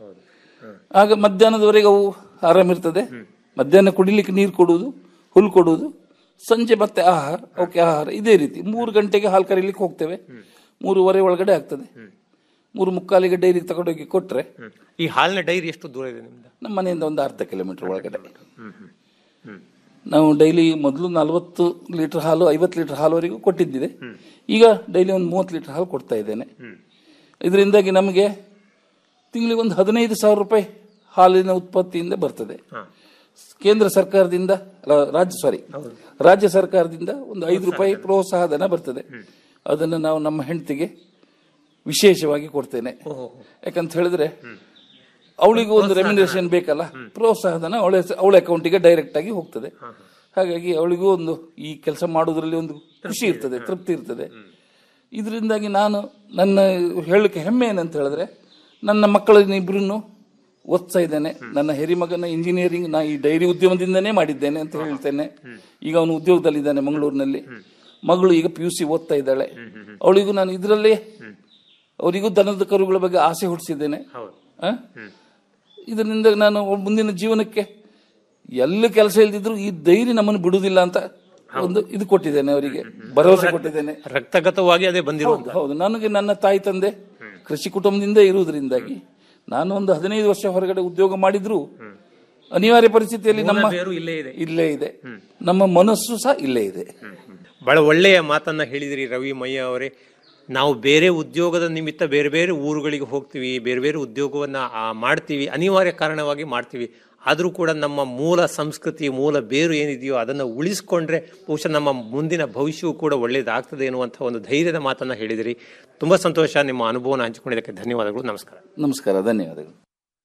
ಆಗ ಮಧ್ಯಾಹ್ನದವರೆಗೆ ಅವು ಆರಾಮಿರ್ತದೆ ಮಧ್ಯಾಹ್ನ ಕುಡಿಲಿಕ್ಕೆ ನೀರು ಕೊಡುವುದು ಹುಲ್ಲು ಕೊಡುವುದು ಸಂಜೆ ಮತ್ತೆ ಆಹಾರ ಅವಕ್ಕೆ ಆಹಾರ ಇದೇ ರೀತಿ ಮೂರು ಗಂಟೆಗೆ ಹಾಲು ಕರೀಲಿಕ್ಕೆ ಹೋಗ್ತೇವೆ ಮೂರುವರೆ ಒಳಗಡೆ ಆಗ್ತದೆ ಮೂರು ಮುಕ್ಕಾಲಿಗೆ ಡೈರಿಗೆ ತಗೊಂಡೋಗಿ ಕೊಟ್ರೆ ಈ ಹಾಲಿನ ಡೈರಿ ಎಷ್ಟು ದೂರ ಇದೆ ನಿಮ್ದು ನಮ್ಮ ಮನೆಯಿಂದ ಒಂದು ಅರ್ಧ ಕಿಲೋಮೀಟರ್ ಒಳಗಡೆ ನಾವು ಡೈಲಿ ಮೊದಲು ನಲವತ್ತು ಲೀಟರ್ ಹಾಲು ಐವತ್ತು ಲೀಟರ್ ಹಾಲುವರೆಗೂ ಕೊಟ್ಟಿದ್ದಿದೆ ಈಗ ಡೈಲಿ ಒಂದು ಮೂವತ್ತು ಲೀಟರ್ ಹಾಲು ಕೊಡ್ತಾ ಇದ್ದೇನೆ ಇದರಿಂದಾಗಿ ನಮಗೆ ತಿಂಗಳಿಗೆ ಒಂದು ಹದಿನೈದು ಸಾವಿರ ರೂಪಾಯಿ ಹಾಲಿನ ಉತ್ಪತ್ತಿಯಿಂದ ಬರ್ತದೆ ಕೇಂದ್ರ ಸರ್ಕಾರದಿಂದ ಅಲ್ಲ, ರಾಜ್ಯ ಸಾರಿ ರಾಜ್ಯ ಸರ್ಕಾರದಿಂದ ಒಂದು ಐದು ರೂಪಾಯಿ ಪ್ರೋತ್ಸಾಹ ಧನ ಬರ್ತದೆ ಅದನ್ನು ನಾವು ನಮ್ಮ ಹೆಂಡತಿಗೆ ವಿಶೇಷವಾಗಿ ಕೊಡ್ತೇನೆ ಯಾಕಂತ ಹೇಳಿದ್ರೆ ಅವಳಿಗೂ ಒಂದು ರೆಮ್ಯುನರೇಷನ್ ಬೇಕಲ್ಲ ಪ್ರೋತ್ಸಾಹ ಧನ ಅವಳ ಅವಳ ಅಕೌಂಟಿಗೆ ಡೈರೆಕ್ಟ್ ಆಗಿ ಹೋಗ್ತದೆ ಹಾಗಾಗಿ ಅವಳಿಗೂ ಒಂದು ಈ ಕೆಲಸ ಮಾಡೋದ್ರಲ್ಲಿ ಒಂದು ಖುಷಿ ಇರ್ತದೆ ತೃಪ್ತಿ ಇರ್ತದೆ ಇದರಿಂದಾಗಿ ನಾನು ನನ್ನ ಹೇಳಲಿಕ್ಕೆ ಹೆಮ್ಮೆ ಏನಂತ ಹೇಳಿದ್ರೆ ನನ್ನ ಮಕ್ಕಳನ್ನ ಇಬ್ಬರನ್ನು ಓದ್ತಾ ಇದ್ದೇನೆ ನನ್ನ ಹೆರಿಮಗನ ಇಂಜಿನಿಯರಿಂಗ್ ನಾ ಈ ಡೈರಿ ಉದ್ಯಮದಿಂದನೇ ಮಾಡಿದ್ದೇನೆ ಅಂತ ಹೇಳ್ತೇನೆ ಈಗ ಅವನು ಉದ್ಯೋಗದಲ್ಲಿದ್ದಾನೆ ಮಂಗಳೂರಿನಲ್ಲಿ ಮಗಳು ಈಗ ಪಿ ಯು ಸಿ ಓದ್ತಾ ಇದ್ದಾಳೆ ಅವಳಿಗೂ ನಾನು ಇದರಲ್ಲೇ ಅವರಿಗೂ ದನದ ಕರುಗಳ ಬಗ್ಗೆ ಆಸೆ ಹುಟ್ಟಿಸಿದ್ದೇನೆ ಆ? ಇದರಿಂದ ನಾನು ಮುಂದಿನ ಜೀವನಕ್ಕೆ ಎಲ್ಲ ಕೆಲಸ ಇಲ್ದಿದ್ರು ಈ ಧೈರ್ಯ ನಮ್ಮನ್ನು ಬಿಡುವುದಿಲ್ಲ ಅಂತ ಒಂದು ಇದು ಕೊಟ್ಟಿದ್ದೇನೆ ಅವರಿಗೆ ಭರವಸೆ ಕೊಟ್ಟಿದ್ದೇನೆ ರಕ್ತಗತವಾಗಿ ಅದೇ ಬಂದಿರೋ ಹೌದು ಹೌದು ನನಗೆ ನನ್ನ ತಾಯಿ ತಂದೆ ಕೃಷಿ ಕುಟುಂಬದಿಂದ ಇರುವುದರಿಂದಾಗಿ ನಾನು ಒಂದು ಹದಿನೈದು ವರ್ಷ ಹೊರಗಡೆ ಉದ್ಯೋಗ ಮಾಡಿದ್ರು ಅನಿವಾರ್ಯ ಪರಿಸ್ಥಿತಿಯಲ್ಲಿ ನಮ್ಮ ಬೇರು ಇಲ್ಲೇ ಇದೆ ಇಲ್ಲೇ ಇದೆ ನಮ್ಮ ಮನಸ್ಸು ಸಹ ಇಲ್ಲೇ ಇದೆ ಬಹಳ ಒಳ್ಳೆಯ ಮಾತನ್ನ ಹೇಳಿದಿರಿ ರವಿ ಮಯ್ಯ ಅವರೇ ನಾವು ಬೇರೆ ಉದ್ಯೋಗದ ನಿಮಿತ್ತ ಬೇರೆ ಬೇರೆ ಊರುಗಳಿಗೆ ಹೋಗ್ತೀವಿ ಬೇರೆ ಬೇರೆ ಉದ್ಯೋಗವನ್ನ ಆ, ಮಾಡ್ತೀವಿ ಅನಿವಾರ್ಯ ಕಾರಣವಾಗಿ ಮಾಡ್ತೀವಿ ಆದರೂ ಕೂಡ ನಮ್ಮ ಮೂಲ ಸಂಸ್ಕೃತಿ ಮೂಲ ಬೇರು ಏನಿದೆಯೋ ಅದನ್ನು ಉಳಿಸ್ಕೊಂಡ್ರೆ ಬಹುಶಃ ನಮ್ಮ ಮುಂದಿನ ಭವಿಷ್ಯವೂ ಕೂಡ ಒಳ್ಳೆಯದಾಗ್ತದೆ ಎನ್ನುವಂಥ ಒಂದು ಧೈರ್ಯದ ಮಾತನ್ನ ಹೇಳಿದಿರಿ ತುಂಬಾ ಸಂತೋಷ ನಿಮ್ಮ ಅನುಭವನ ಹಂಚಿಕೊಂಡಿದ್ದಕ್ಕೆ ಧನ್ಯವಾದಗಳು ನಮಸ್ಕಾರ ನಮಸ್ಕಾರ ಧನ್ಯವಾದಗಳು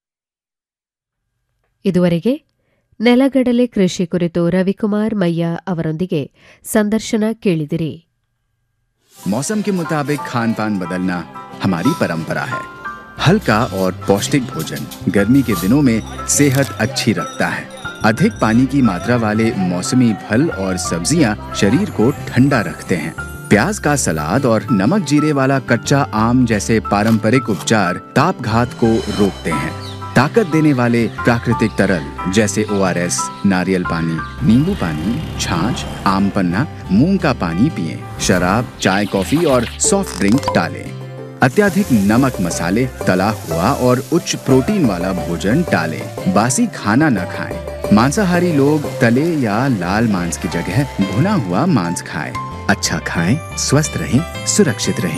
ಇದುವರೆಗೆ ನೆಲಗಡಲೆ ಕೃಷಿ ಕುರಿತು ರವಿಕುಮಾರ್ ಮಯ್ಯ ಅವರೊಂದಿಗೆ ಸಂದರ್ಶನ ಕೇಳಿದಿರಿ मौसम के मुताबिक खान पान बदलना हमारी परंपरा है हल्का और पौष्टिक भोजन गर्मी के दिनों में सेहत अच्छी रखता है अधिक पानी की मात्रा वाले मौसमी फल और सब्जियां शरीर को ठंडा रखते हैं प्याज का सलाद और नमक जीरे वाला कच्चा आम जैसे पारंपरिक उपचार ताप घात को रोकते हैं ताकत देने वाले प्राकृतिक तरल जैसे ओ नारियल पानी नींबू पानी छाछ आम पन्ना मूंग का पानी पिए शराब चाय कॉफी और सॉफ्ट ड्रिंक टालें अत्याधिक नमक मसाले तला हुआ और उच्च प्रोटीन वाला भोजन टालें बासी खाना न खाएं मांसाहारी लोग तले या लाल मांस की जगह भुना हुआ मांस खाएं अच्छा खाएं स्वस्थ रहें सुरक्षित रहें